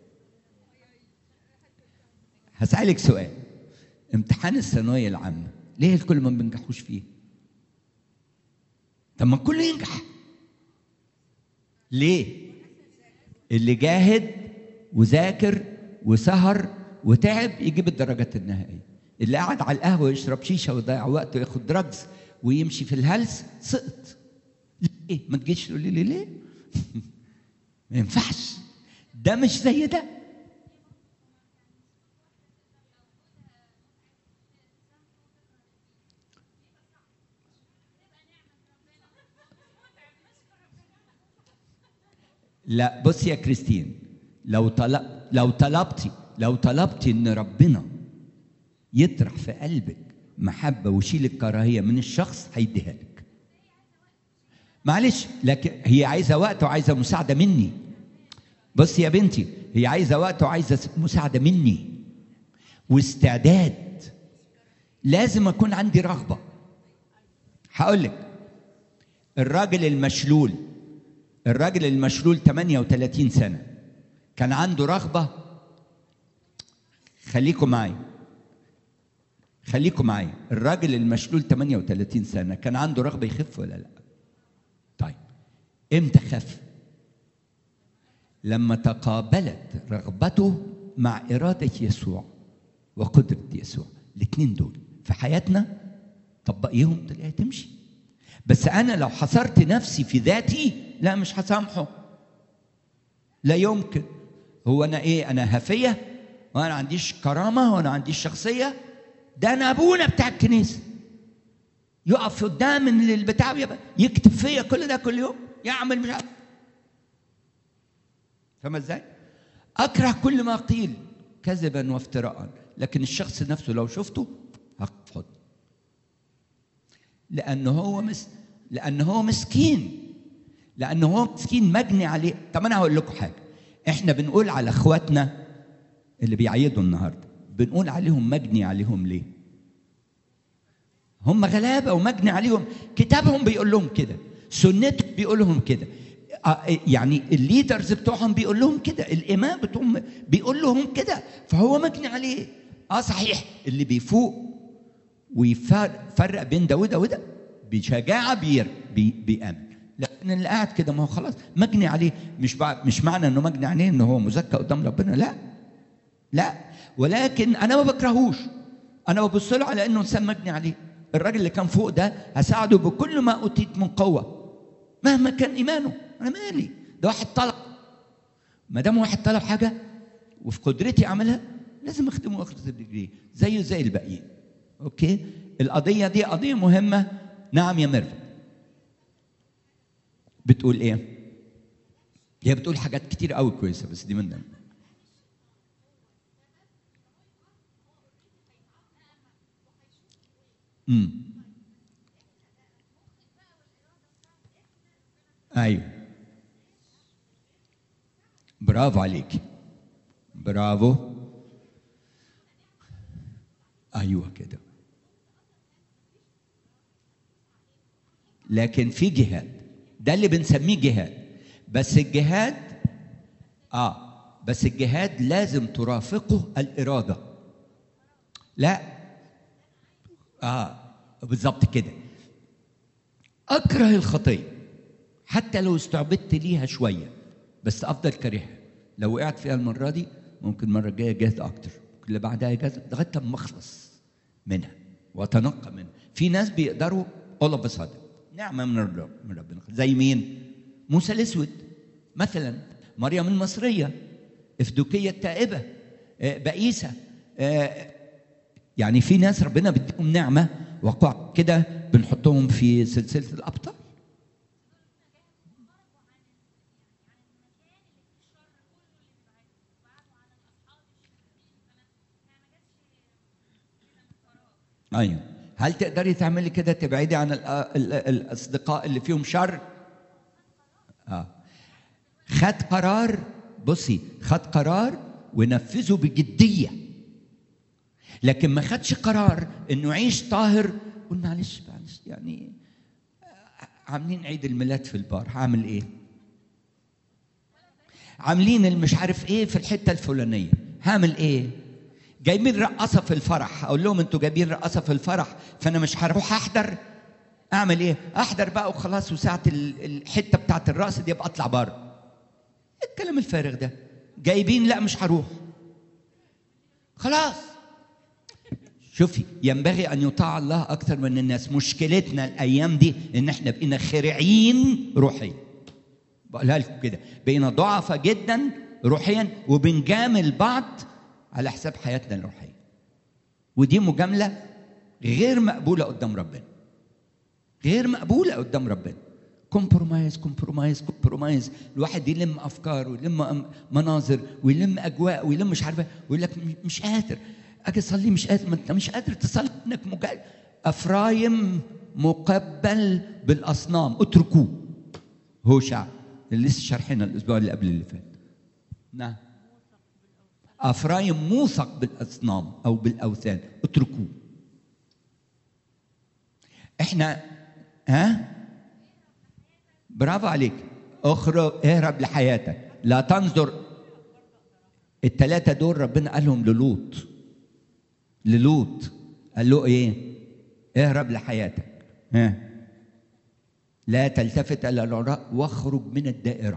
هسالك سؤال امتحان الثانويه العامه ليه الكل ما بينجحوش فيه طب ما الكل ينجح ليه اللي جاهد وذاكر وسهر وتعب يجيب الدرجات النهائيه اللي قاعد على القهوه يشرب شيشه ويضيع وقته وياخد دراجز ويمشي في الهلس سقط ليه ما تجيش تقول لي ليه ما ينفعش ده مش زي ده لا بصي يا كريستين لو طلب لو طلبتي لو طلبتي ان ربنا يطرح في قلبك محبه ويشيل الكراهيه من الشخص هيديها لك معلش لكن هي عايزه وقت وعايزه مساعده مني بصي يا بنتي هي عايزه وقت وعايزه مساعده مني واستعداد لازم اكون عندي رغبه هقول لك الراجل المشلول الراجل المشلول 38 سنه كان عنده رغبه خليكم معايا خليكم معايا الراجل المشلول 38 سنه كان عنده رغبه يخف ولا لا طيب امتى خف لما تقابلت رغبته مع اراده يسوع وقدره يسوع الاثنين دول في حياتنا طبقيهم تلاقيها تمشي بس انا لو حصرت نفسي في ذاتي لا مش هسامحه لا يمكن هو انا ايه انا هفيه وانا عنديش كرامه وانا عنديش شخصيه ده انا ابونا بتاع الكنيسه يقف قدام البتاع يكتب فيا كل ده كل يوم يعمل مش عارف فاهم ازاي؟ اكره كل ما قيل كذبا وافتراء لكن الشخص نفسه لو شفته هقفض لانه هو مس لانه هو مسكين لانه هو مسكين مجني عليه طب انا هقول لكم حاجه احنا بنقول على اخواتنا اللي بيعيدوا النهارده بنقول عليهم مجني عليهم ليه هم غلابه ومجني عليهم كتابهم بيقول لهم كده سنتهم بيقول لهم كده يعني الليدرز بتوعهم بيقول لهم كده الامام بتوعهم بيقول لهم كده فهو مجني عليه اه صحيح اللي بيفوق ويفرق بين ده وده وده بشجاعه بير بي بيامن لكن اللي قاعد كده ما هو خلاص مجني عليه مش مش معنى انه مجني عليه انه هو مزكى قدام ربنا لا لا ولكن انا ما بكرهوش انا ببص له على انه انسان مجني عليه الراجل اللي كان فوق ده هساعده بكل ما اوتيت من قوه مهما كان ايمانه انا مالي ده واحد طلب ما دام واحد طلب حاجه وفي قدرتي اعملها لازم اخدمه واخد الدجري زيه زي الباقيين اوكي القضيه دي قضيه مهمه نعم يا ميرفت بتقول ايه هي بتقول حاجات كتير قوي كويسه بس دي منها امم ايوه برافو عليكي برافو ايوه كده لكن في جهاد ده اللي بنسميه جهاد بس الجهاد اه بس الجهاد لازم ترافقه الاراده لا اه بالظبط كده اكره الخطيه حتى لو استعبدت ليها شويه بس افضل كارهها لو وقعت فيها المره دي ممكن المره الجايه جاهد اكتر اللي بعدها جاهد لغايه لما اخلص منها واتنقى منها في ناس بيقدروا all of a sudden نعمه من رب من ربنا زي مين؟ موسى الاسود مثلا مريم المصريه افدوكيه التائبه بئيسه يعني في ناس ربنا بيديهم نعمه وقع كده بنحطهم في سلسله الابطال ايوه هل تقدري تعملي كده تبعدي عن ال ال الاصدقاء اللي فيهم شر اه خد قرار بصي خد قرار ونفذه بجديه لكن ما خدش قرار انه يعيش طاهر قول معلش معلش يعني عاملين عيد الميلاد في البار هعمل ايه عاملين المش عارف ايه في الحته الفلانيه هعمل ايه جايبين رقاصه في الفرح اقول لهم انتوا جايبين رقاصه في الفرح فانا مش هروح احضر اعمل ايه احضر بقى وخلاص وساعه الحته بتاعه الرقص دي ابقى اطلع بره الكلام الفارغ ده جايبين لا مش هروح خلاص شوفي ينبغي ان يطاع الله اكثر من الناس مشكلتنا الايام دي ان احنا بقينا خرعين روحيا بقولها لكم كده بقينا ضعفة جدا روحيا وبنجامل بعض على حساب حياتنا الروحيه ودي مجامله غير مقبوله قدام ربنا غير مقبوله قدام ربنا كومبرومايز كومبرومايز كومبرومايز الواحد يلم افكار ويلم مناظر ويلم اجواء ويلم مش عارفه ويقول لك مش قادر اجي اصلي مش قادر ما انت مش قادر تصلي انك مجال افرايم مقبل بالاصنام اتركوه هو شعب اللي لسه شارحينها الاسبوع اللي قبل اللي فات نعم افرايم موثق بالاصنام او بالاوثان اتركوه احنا ها برافو عليك اخرج اهرب لحياتك لا تنظر الثلاثة دول ربنا قالهم للوط للوط قال له ايه اهرب لحياتك ها لا تلتفت الى الوراء واخرج من الدائره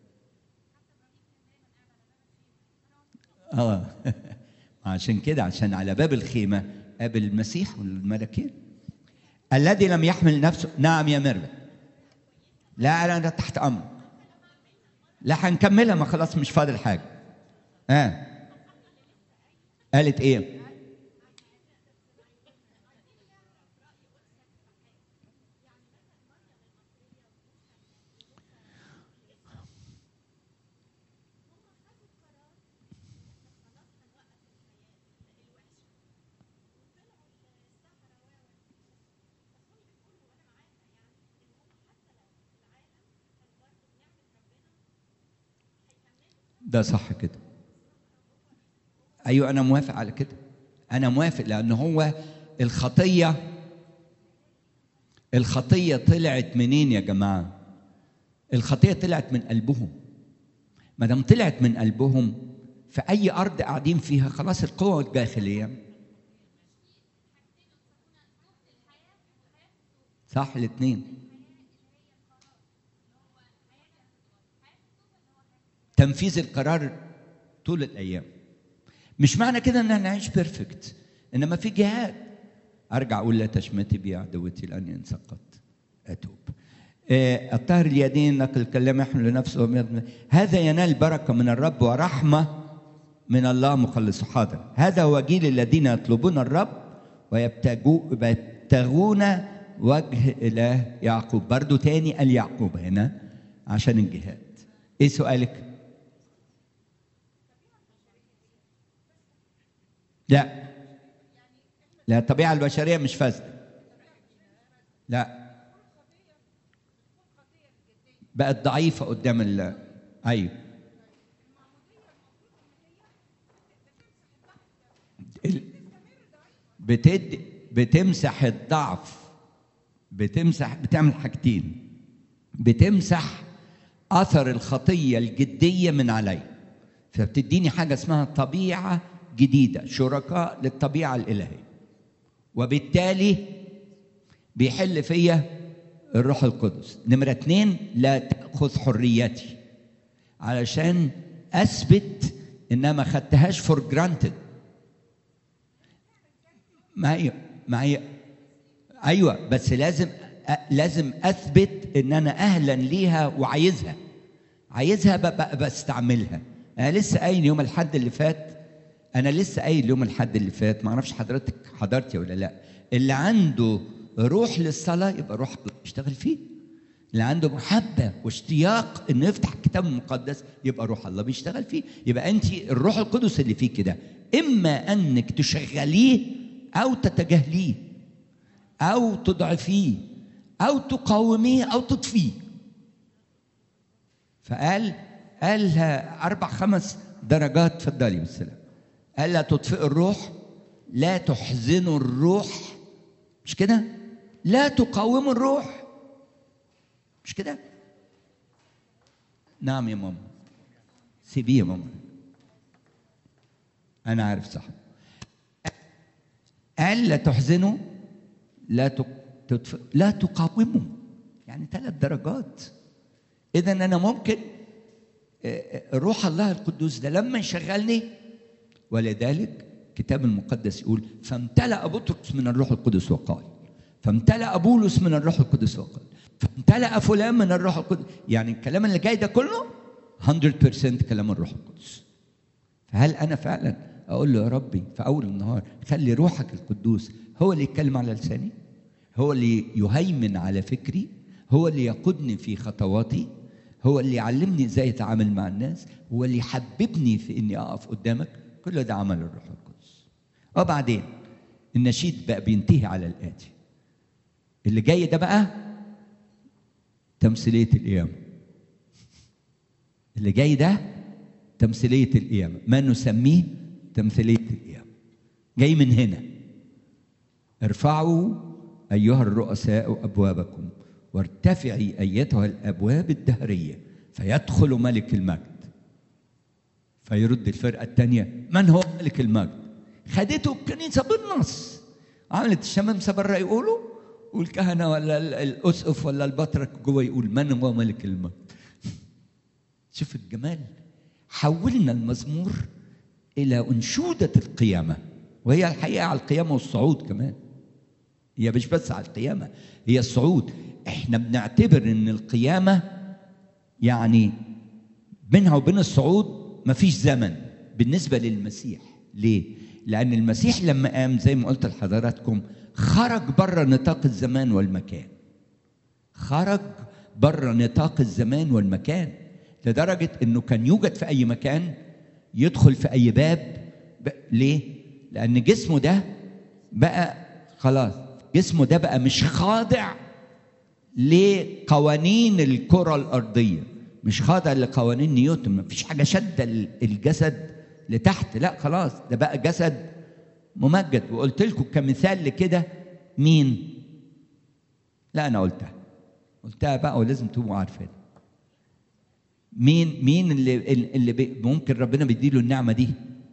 اه عشان كده عشان على باب الخيمه قابل المسيح والملكين الذي لم يحمل نفسه نعم يا ميرفت لا انا تحت امر لا هنكملها ما خلاص مش فاضل حاجه ها آه. قالت ايه ده صح كده ايوه انا موافق على كده انا موافق لان هو الخطيه الخطيه طلعت منين يا جماعه الخطيه طلعت من قلبهم ما دام طلعت من قلبهم في اي ارض قاعدين فيها خلاص القوه الداخليه صح الاثنين تنفيذ القرار طول الايام مش معنى كده ان انا نعيش بيرفكت انما في جهاد ارجع اقول لا تشمتي بي عدوتي لاني ان سقطت اتوب الطاهر اليدين نقل الكلام يحمل لنفسه هذا ينال بركه من الرب ورحمه من الله مخلص حاضر هذا هو جيل الذين يطلبون الرب ويبتغون وجه اله يعقوب برضو تاني قال يعقوب هنا عشان الجهاد ايه سؤالك لا لا الطبيعة البشرية مش فاسدة لا بقت ضعيفة قدام ال أيوه بتد بتمسح الضعف بتمسح بتعمل حاجتين بتمسح أثر الخطية الجدية من علي فبتديني حاجة اسمها طبيعة جديدة شركاء للطبيعة الإلهية وبالتالي بيحل فيا الروح القدس نمرة اتنين لا تأخذ حريتي علشان أثبت إنها ما خدتهاش فور جرانتد ما هي ما هي أيوة بس لازم لازم أثبت إن أنا أهلا ليها وعايزها عايزها ببقى بستعملها أنا لسه قايل يوم الحد اللي فات انا لسه قايل يوم الحد اللي فات ما اعرفش حضرتك حضرتي ولا لا اللي عنده روح للصلاه يبقى روح الله يشتغل فيه اللي عنده محبه واشتياق انه يفتح الكتاب المقدس يبقى روح الله بيشتغل فيه يبقى انت الروح القدس اللي فيه كده اما انك تشغليه او تتجاهليه او تضعفيه او تقاوميه او تطفيه فقال قالها اربع خمس درجات اتفضلي بالسلام ألا تطفئوا الروح لا تحزنوا الروح مش كده لا تقاوموا الروح مش كده نعم يا ماما سيبيه يا ماما انا عارف صح قال لا تحزنوا لا تطفئ لا تقاوموا يعني ثلاث درجات اذا انا ممكن روح الله القدوس ده لما يشغلني ولذلك الكتاب المقدس يقول فامتلأ بطرس من الروح القدس وقال فامتلأ بولس من الروح القدس وقال فامتلأ فلان من الروح القدس يعني الكلام اللي جاي ده كله 100% كلام الروح القدس فهل انا فعلا اقول له يا ربي في اول النهار خلي روحك القدوس هو اللي يتكلم على لساني هو اللي يهيمن على فكري هو اللي يقودني في خطواتي هو اللي يعلمني ازاي اتعامل مع الناس هو اللي يحببني في اني اقف قدامك كل ده عمل الروح القدس وبعدين النشيد بقى بينتهي على الاتي اللي جاي ده بقى تمثيليه القيامه اللي جاي ده تمثيليه القيامه ما نسميه تمثيليه القيامه جاي من هنا ارفعوا ايها الرؤساء ابوابكم وارتفعي ايتها الابواب الدهريه فيدخل ملك المجد فيرد الفرقه الثانيه من هو ملك المجد خدته الكنيسه بالنص عملت الشمامسه بره يقولوا والكهنه ولا الاسقف ولا البطرك جوه يقول من هو ملك المجد شوف الجمال حولنا المزمور الى انشوده القيامه وهي الحقيقه على القيامه والصعود كمان هي مش بس على القيامه هي الصعود احنا بنعتبر ان القيامه يعني بينها وبين الصعود مفيش زمن بالنسبه للمسيح ليه لان المسيح لما قام زي ما قلت لحضراتكم خرج بره نطاق الزمان والمكان خرج بره نطاق الزمان والمكان لدرجه انه كان يوجد في اي مكان يدخل في اي باب ب... ليه لان جسمه ده بقى خلاص جسمه ده بقى مش خاضع لقوانين الكره الارضيه مش خاضع لقوانين نيوتن مفيش حاجه شاده الجسد لتحت لا خلاص ده بقى جسد ممجد وقلت لكم كمثال لكده مين لا انا قلتها قلتها بقى ولازم تبقوا عارفين مين مين اللي اللي بي ممكن ربنا بيديله النعمه دي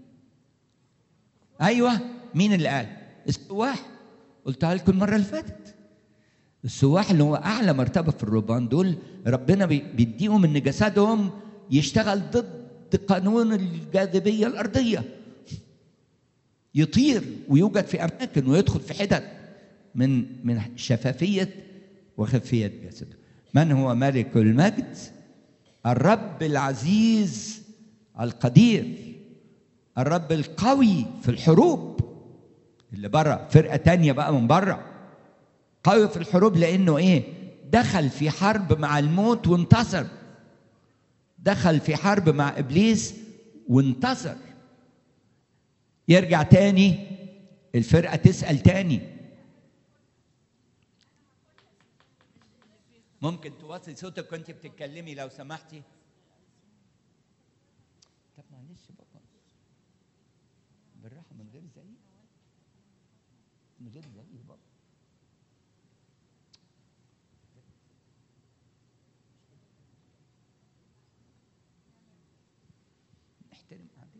ايوه مين اللي قال السواح قلتها لكم المره اللي فاتت السواح اللي هو اعلى مرتبه في الرهبان دول ربنا بيديهم ان جسدهم يشتغل ضد قانون الجاذبيه الارضيه يطير ويوجد في اماكن ويدخل في حتت من من شفافيه وخفيه جسده من هو ملك المجد الرب العزيز القدير الرب القوي في الحروب اللي بره فرقه تانية بقى من بره قوي في الحروب لانه ايه دخل في حرب مع الموت وانتصر دخل في حرب مع ابليس وانتصر يرجع تاني الفرقه تسال تاني ممكن توطي صوتك وانت بتتكلمي لو سمحتي طب معلش بابا بالراحه من غير زعيق من غير زعيق بابا احترم قعدتي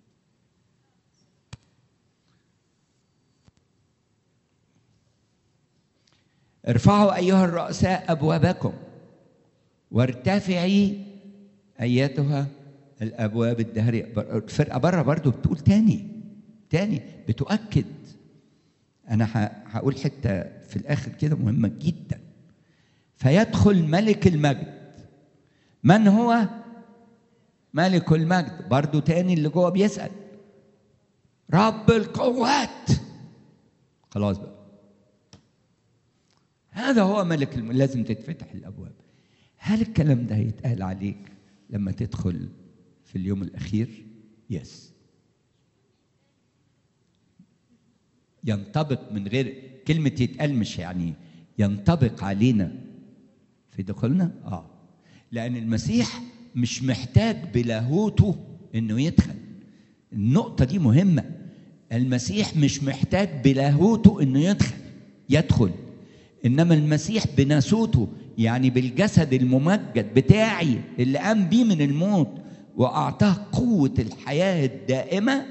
ارفعوا ايها الرؤساء ابوابكم وارتفعي ايتها الابواب الدهريه الفرقه بره برضو بتقول تاني تاني بتؤكد انا هقول حته في الاخر كده مهمه جدا فيدخل ملك المجد من هو ملك المجد برضو تاني اللي جوه بيسال رب القوات خلاص بقى هذا هو ملك الم... لازم تتفتح الابواب هل الكلام ده هيتقال عليك لما تدخل في اليوم الاخير يس ينطبق من غير كلمة يتقال مش يعني ينطبق علينا في دخولنا اه لأن المسيح مش محتاج بلاهوته انه يدخل النقطة دي مهمة المسيح مش محتاج بلاهوته انه يدخل يدخل انما المسيح بناسوته يعني بالجسد الممجد بتاعي اللي قام بيه من الموت واعطاه قوه الحياه الدائمه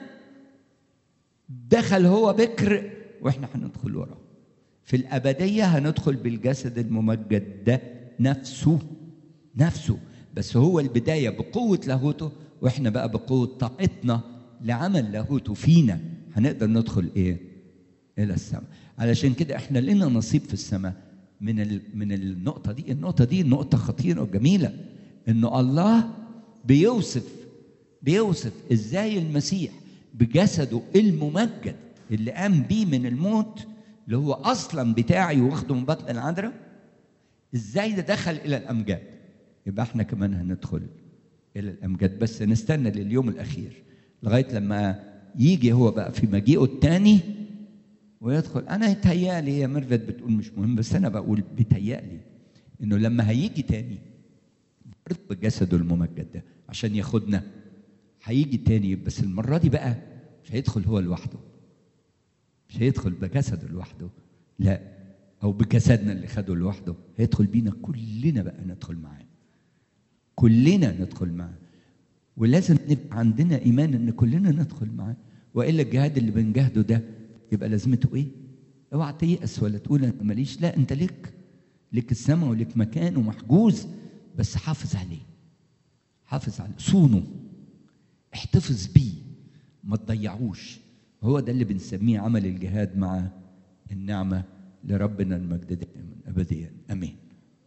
دخل هو بكر واحنا هندخل وراه في الابديه هندخل بالجسد الممجد ده نفسه نفسه بس هو البدايه بقوه لاهوته واحنا بقى بقوه طاقتنا لعمل لاهوته فينا هنقدر ندخل ايه الى السماء علشان كده احنا لنا نصيب في السماء من ال... من النقطه دي النقطه دي نقطه خطيره وجميله انه الله بيوصف بيوصف ازاي المسيح بجسده الممجد اللي قام بيه من الموت اللي هو اصلا بتاعي واخده من بطن العذراء ازاي ده دخل الى الامجاد يبقى احنا كمان هندخل الى الامجاد بس نستنى لليوم الاخير لغايه لما يجي هو بقى في مجيئه الثاني ويدخل انا يتهيألي هي ميرفت بتقول مش مهم بس انا بقول بيتهيألي انه لما هيجي تاني برضه بجسده الممجد ده عشان ياخدنا هيجي تاني بس المره دي بقى مش هيدخل هو لوحده مش هيدخل بجسده لوحده لا او بجسدنا اللي خده لوحده هيدخل بينا كلنا بقى ندخل معاه كلنا ندخل معاه ولازم نبقى عندنا ايمان ان كلنا ندخل معاه والا الجهاد اللي بنجاهده ده يبقى لازمته ايه؟ اوعى تيأس ولا تقول انا ماليش لا انت ليك ليك السماء وليك مكان ومحجوز بس حافظ عليه حافظ عليه صونه احتفظ بيه ما تضيعوش هو ده اللي بنسميه عمل الجهاد مع النعمة لربنا المجد دائما أبديا أمين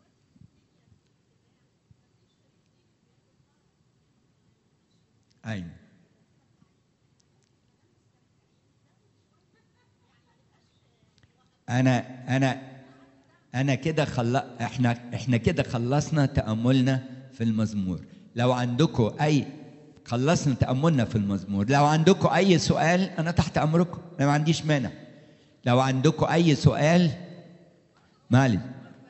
أيوة أنا أنا أنا كده خل... إحنا إحنا كده خلصنا تأملنا في المزمور لو عندكم أي خلصنا تأملنا في المزمور لو عندكم أي سؤال أنا تحت أمركم أنا ما عنديش مانع لو عندكم أي سؤال معلش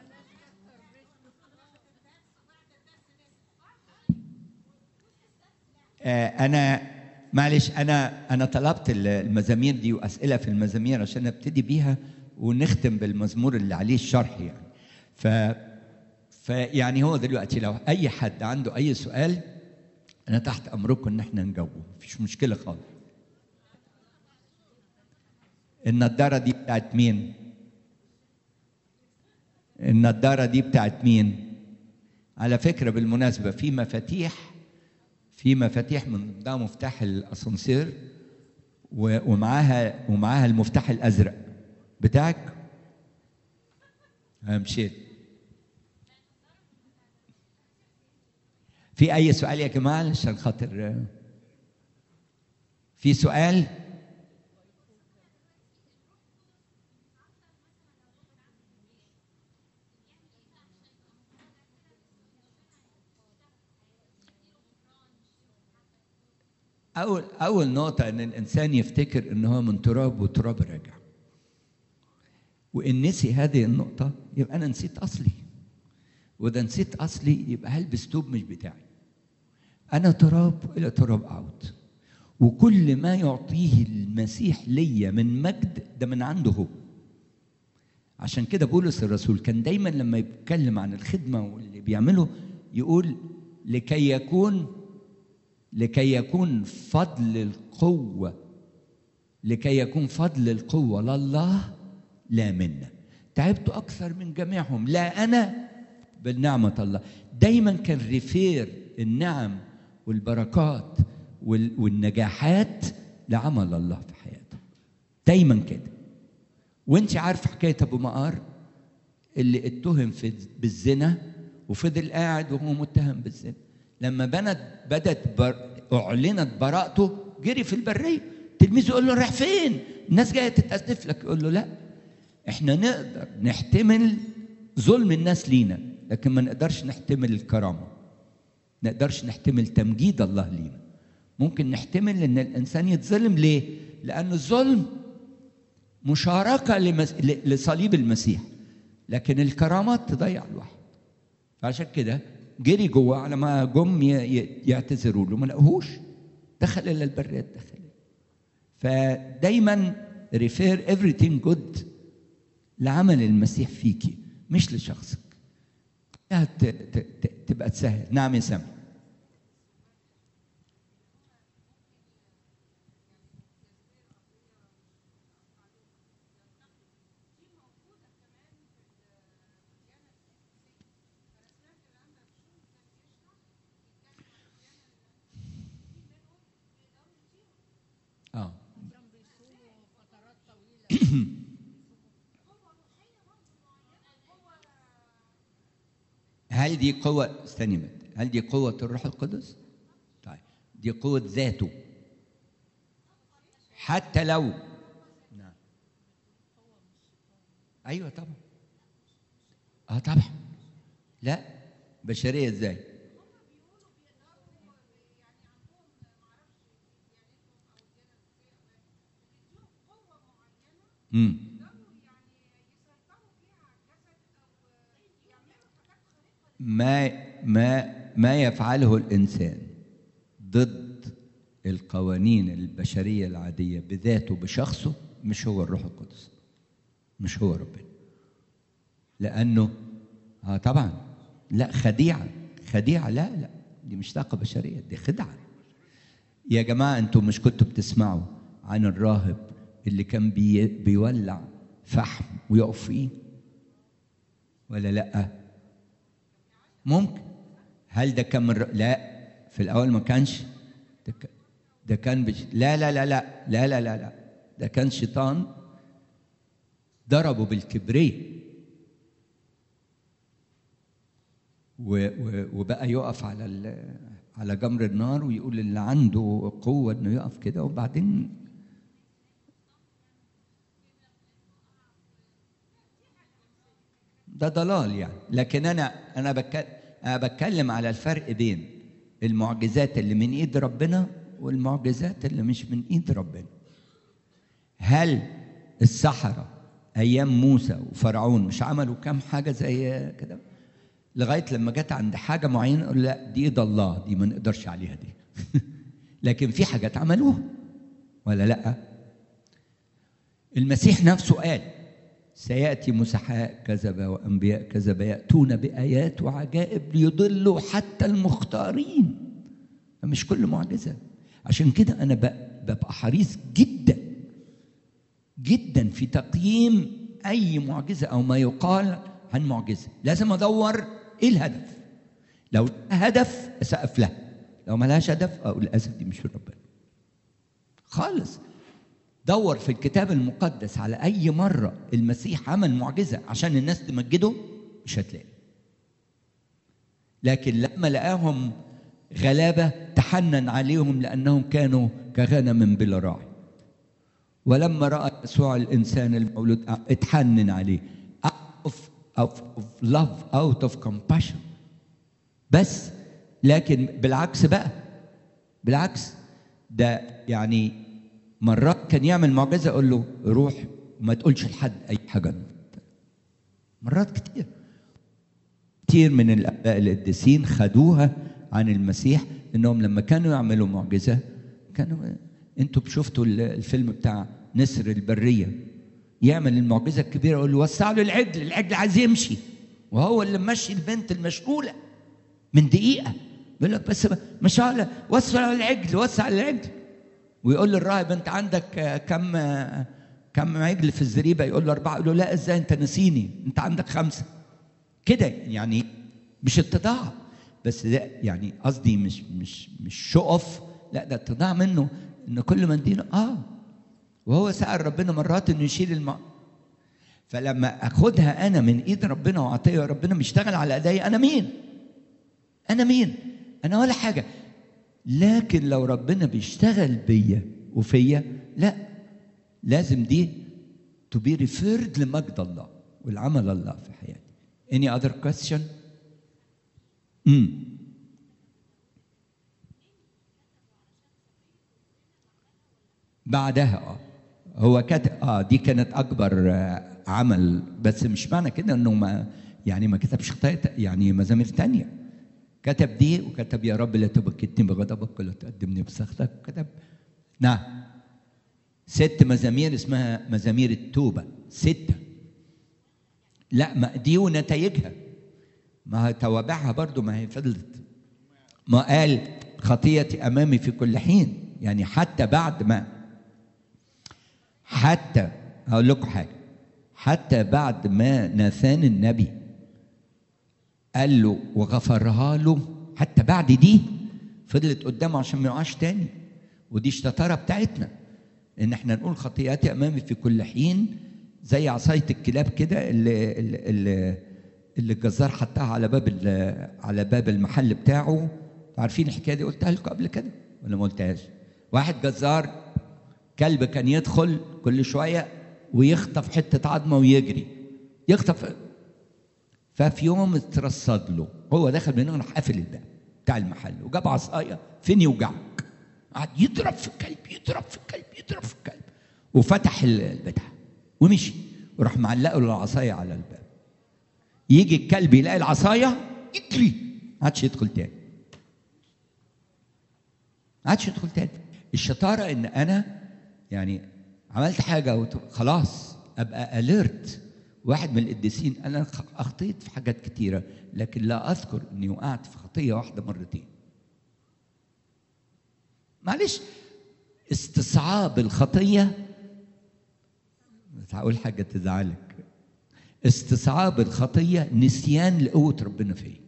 آه أنا معلش أنا أنا طلبت المزامير دي وأسئلة في المزامير عشان أبتدي بيها ونختم بالمزمور اللي عليه الشرح يعني ف فيعني هو دلوقتي لو أي حد عنده أي سؤال انا تحت امركم ان احنا نجاوبه مفيش مشكله خالص النضاره دي بتاعت مين النضاره دي بتاعت مين على فكره بالمناسبه في مفاتيح في مفاتيح من ضمنها مفتاح الاسانسير ومعاها ومعاها المفتاح الازرق بتاعك مشيت في اي سؤال يا جماعه عشان خاطر في سؤال اول اول نقطه ان الانسان يفتكر ان هو من تراب وتراب راجع وان نسي هذه النقطه يبقى انا نسيت اصلي واذا نسيت اصلي يبقى هلبس توب مش بتاعي انا تراب الى تراب اعود وكل ما يعطيه المسيح ليا من مجد ده من عنده هو عشان كده بولس الرسول كان دايما لما يتكلم عن الخدمه واللي بيعمله يقول لكي يكون لكي يكون فضل القوه لكي يكون فضل القوه لله لا منا تعبت اكثر من جميعهم لا انا بل نعمه الله دايما كان ريفير النعم والبركات والنجاحات لعمل الله في حياته دايما كده وانت عارف حكايه ابو مقار اللي اتهم في بالزنا وفضل قاعد وهو متهم بالزنا لما بنت بدت بر... اعلنت براءته جري في البريه تلميذه يقول له رايح فين الناس جايه تتاسف لك يقول له لا احنا نقدر نحتمل ظلم الناس لينا لكن ما نقدرش نحتمل الكرامه نقدرش نحتمل تمجيد الله لينا ممكن نحتمل ان الانسان يتظلم ليه لان الظلم مشاركه لمس... لصليب المسيح لكن الكرامات تضيع الواحد فعشان كده جري جوه على ما جم يعتذروا له ما لقوهوش دخل الى البريات دخل فدايما ريفير everything good لعمل المسيح فيكي مش لشخصك تبقى تسهل نعم يا سامي اه هل دي قوة استني بس. هل دي قوة الروح القدس؟ طيب دي قوة ذاته حتى لو نعم ايوه طبعا اه طبعا لا بشرية ازاي؟ امم ما ما ما يفعله الانسان ضد القوانين البشريه العاديه بذاته بشخصه مش هو الروح القدس مش هو ربنا لانه اه طبعا لا خديعه خديعه لا لا دي مش طاقه بشريه دي خدعه يا جماعه انتم مش كنتوا بتسمعوا عن الراهب اللي كان بي بيولع فحم ويقف فيه ولا لا ممكن هل ده كان من ر... لا في الاول ما كانش ده, ك... ده كان بش... لا لا لا لا لا لا لا لا ده كان شيطان ضربه بالكبريت و... و... وبقى يقف على ال... على جمر النار ويقول اللي عنده قوه انه يقف كده وبعدين ده ضلال يعني لكن انا انا بتكلم انا بتكلم على الفرق بين المعجزات اللي من ايد ربنا والمعجزات اللي مش من ايد ربنا هل السحرة ايام موسى وفرعون مش عملوا كام حاجه زي كده لغايه لما جت عند حاجه معينه يقول لا دي ايد الله دي ما نقدرش عليها دي لكن في حاجات عملوها ولا لا المسيح نفسه قال سياتي مسحاء كذب وانبياء كذب ياتون بايات وعجائب ليضلوا حتى المختارين مش كل معجزه عشان كده انا ببقى حريص جدا جدا في تقييم اي معجزه او ما يقال عن معجزه لازم ادور ايه الهدف لو هدف اسقف له لو ما لهاش هدف اقول للاسف دي مش من ربنا خالص دور في الكتاب المقدس على اي مره المسيح عمل معجزه عشان الناس تمجده مش هتلاقي لكن لما لقاهم غلابه تحنن عليهم لانهم كانوا كغنم بلا راعي ولما راى يسوع الانسان المولود اتحنن عليه out of, of, of love out of compassion بس لكن بالعكس بقى بالعكس ده يعني مرات كان يعمل معجزه اقول له روح وما تقولش لحد اي حاجه مرات كتير كتير من الاباء القديسين خدوها عن المسيح انهم لما كانوا يعملوا معجزه كانوا انتوا شفتوا الفيلم بتاع نسر البريه يعمل المعجزه الكبيره يقول له وسع له العجل العجل عايز يمشي وهو اللي ممشي البنت المشغوله من دقيقه يقول لك بس مش على وسع العجل وسع العجل ويقول للراهب انت عندك كم كم عجل في الزريبه يقول له اربعه يقول له لا ازاي انت نسيني انت عندك خمسه كده يعني مش اتضاع بس ده يعني قصدي مش مش مش شقف لا ده اتضاع منه ان كل ما ندينا اه وهو سأل ربنا مرات انه يشيل الماء فلما اخدها انا من ايد ربنا واعطيها ربنا مشتغل على ايديا انا مين؟ انا مين؟ انا ولا حاجه لكن لو ربنا بيشتغل بيا وفيا لا لازم دي to be referred لمجد الله والعمل الله في حياتي any other question امم بعدها اه هو كتب اه دي كانت اكبر آه عمل بس مش معنى كده انه ما يعني ما كتبش يعني مزامير تانية كتب دي وكتب يا رب لا تبكتني بغضبك ولا تقدمني بسخطك كتب نعم ست مزامير اسمها مزامير التوبة ستة لا ما دي ونتائجها ما توابعها برضو ما هي فضلت ما قال خطيتي أمامي في كل حين يعني حتى بعد ما حتى هقول لكم حاجة حتى بعد ما ناثان النبي قال له وغفرها له حتى بعد دي فضلت قدامه عشان ما يقعش تاني ودي الشطاره بتاعتنا ان احنا نقول خطيئاتي امامي في كل حين زي عصايه الكلاب كده اللي اللي, اللي, اللي الجزار حطها على باب ال- على باب المحل بتاعه عارفين الحكايه دي قلتها لكم قبل كده ولا ما قلتهاش واحد جزار كلب كان يدخل كل شويه ويخطف حته عظمه ويجري يخطف ففي يوم اترصد له هو دخل من هنا راح قافل الباب بتاع المحل وجاب عصايه فين يوجعك قعد يضرب في الكلب يضرب في الكلب يضرب في الكلب وفتح ال- البتاع ومشي وراح معلقه العصايه على الباب يجي الكلب يلاقي العصايه يجري ما عادش يدخل تاني ما عادش يدخل تاني الشطاره ان انا يعني عملت حاجه وت- خلاص ابقى اليرت واحد من القديسين انا خ- اخطيت في حاجات كتيره لكن لا اذكر اني وقعت في خطيه واحده مرتين معلش استصعاب الخطيه مش هقول حاجه تزعلك استصعاب الخطيه نسيان لقوه ربنا فيا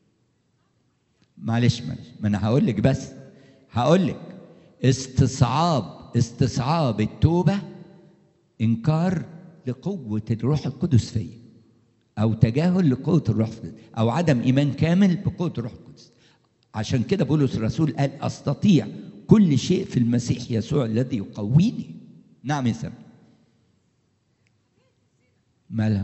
معلش معلش ما انا هقول لك بس هقول لك استصعاب استصعاب التوبه انكار لقوه الروح القدس فيا او تجاهل لقوه الروح القدس او عدم ايمان كامل بقوه الروح القدس عشان كده بولس الرسول قال استطيع كل شيء في المسيح يسوع الذي يقويني نعم يا سامي مالها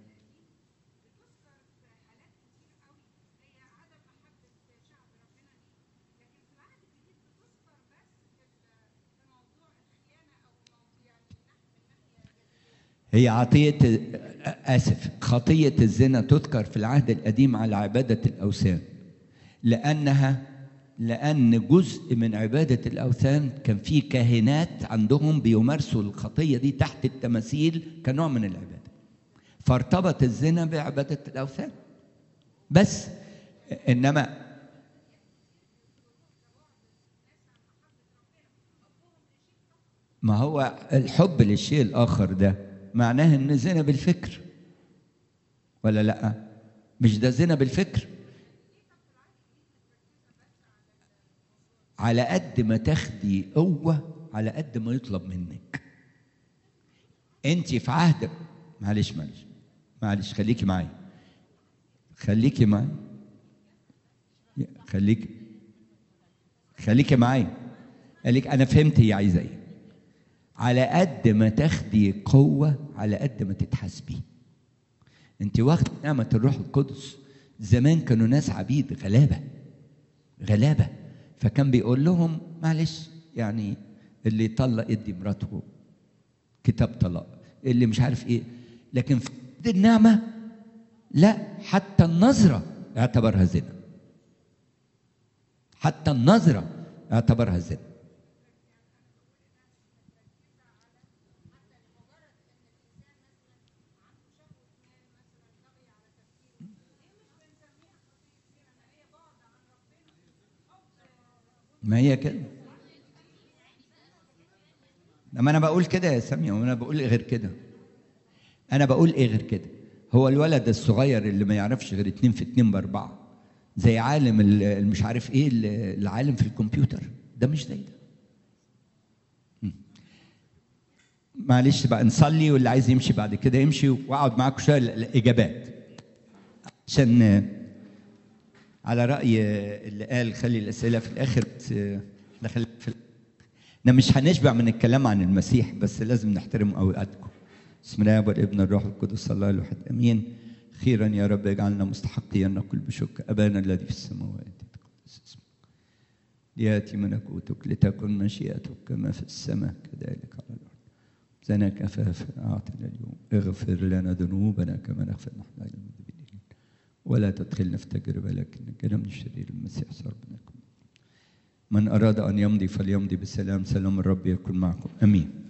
هي عطية آسف خطية الزنا تذكر في العهد القديم على عبادة الأوثان لأنها لأن جزء من عبادة الأوثان كان في كاهنات عندهم بيمارسوا الخطية دي تحت التماثيل كنوع من العبادة فارتبط الزنا بعبادة الأوثان بس إنما ما هو الحب للشيء الآخر ده معناه إن زنا بالفكر ولا لأ؟ مش ده زنا بالفكر على قد ما تاخدي قوة على قد ما يطلب منك انت في عهد معلش معلش معلش خليكي معايا خليكي معايا خليكي خليكي معايا قال لك انا فهمت هي عايزه ايه على قد ما تاخدي قوه على قد ما تتحاسبي انت واخد نعمه الروح القدس زمان كانوا ناس عبيد غلابه غلابه فكان بيقول لهم معلش يعني اللي يطلق يدي مراته كتاب طلاق اللي مش عارف ايه لكن في دي النعمه لا حتى النظره اعتبرها زنا حتى النظره اعتبرها زنا ما هي كده لما انا بقول كده يا ساميه وانا بقول غير كده انا بقول ايه غير كده هو الولد الصغير اللي ما يعرفش غير اتنين في اتنين باربعه زي عالم اللي مش عارف ايه العالم في الكمبيوتر ده مش زي ده م. معلش بقى نصلي واللي عايز يمشي بعد كده يمشي واقعد معاكم شويه الاجابات عشان على راي اللي قال خلي الاسئله في الاخر نخلي في احنا مش هنشبع من الكلام عن المسيح بس لازم نحترم اوقاتكم بسم الله والابن الروح القدس الله الواحد امين خيرا يا رب اجعلنا مستحقين ان نقول بشكر ابانا الذي في السماوات يتقدس اسمك لياتي ملكوتك لتكن مشيئتك كما في السماء كذلك على الارض زنا كفاف اعطنا اليوم اغفر لنا ذنوبنا كما نغفر نحن للمذنبين ولا تدخلنا في تجربه لكن نجنا من الشرير المسيح ربنا من اراد ان يمضي فليمضي بسلام سلام الرب يكن معكم امين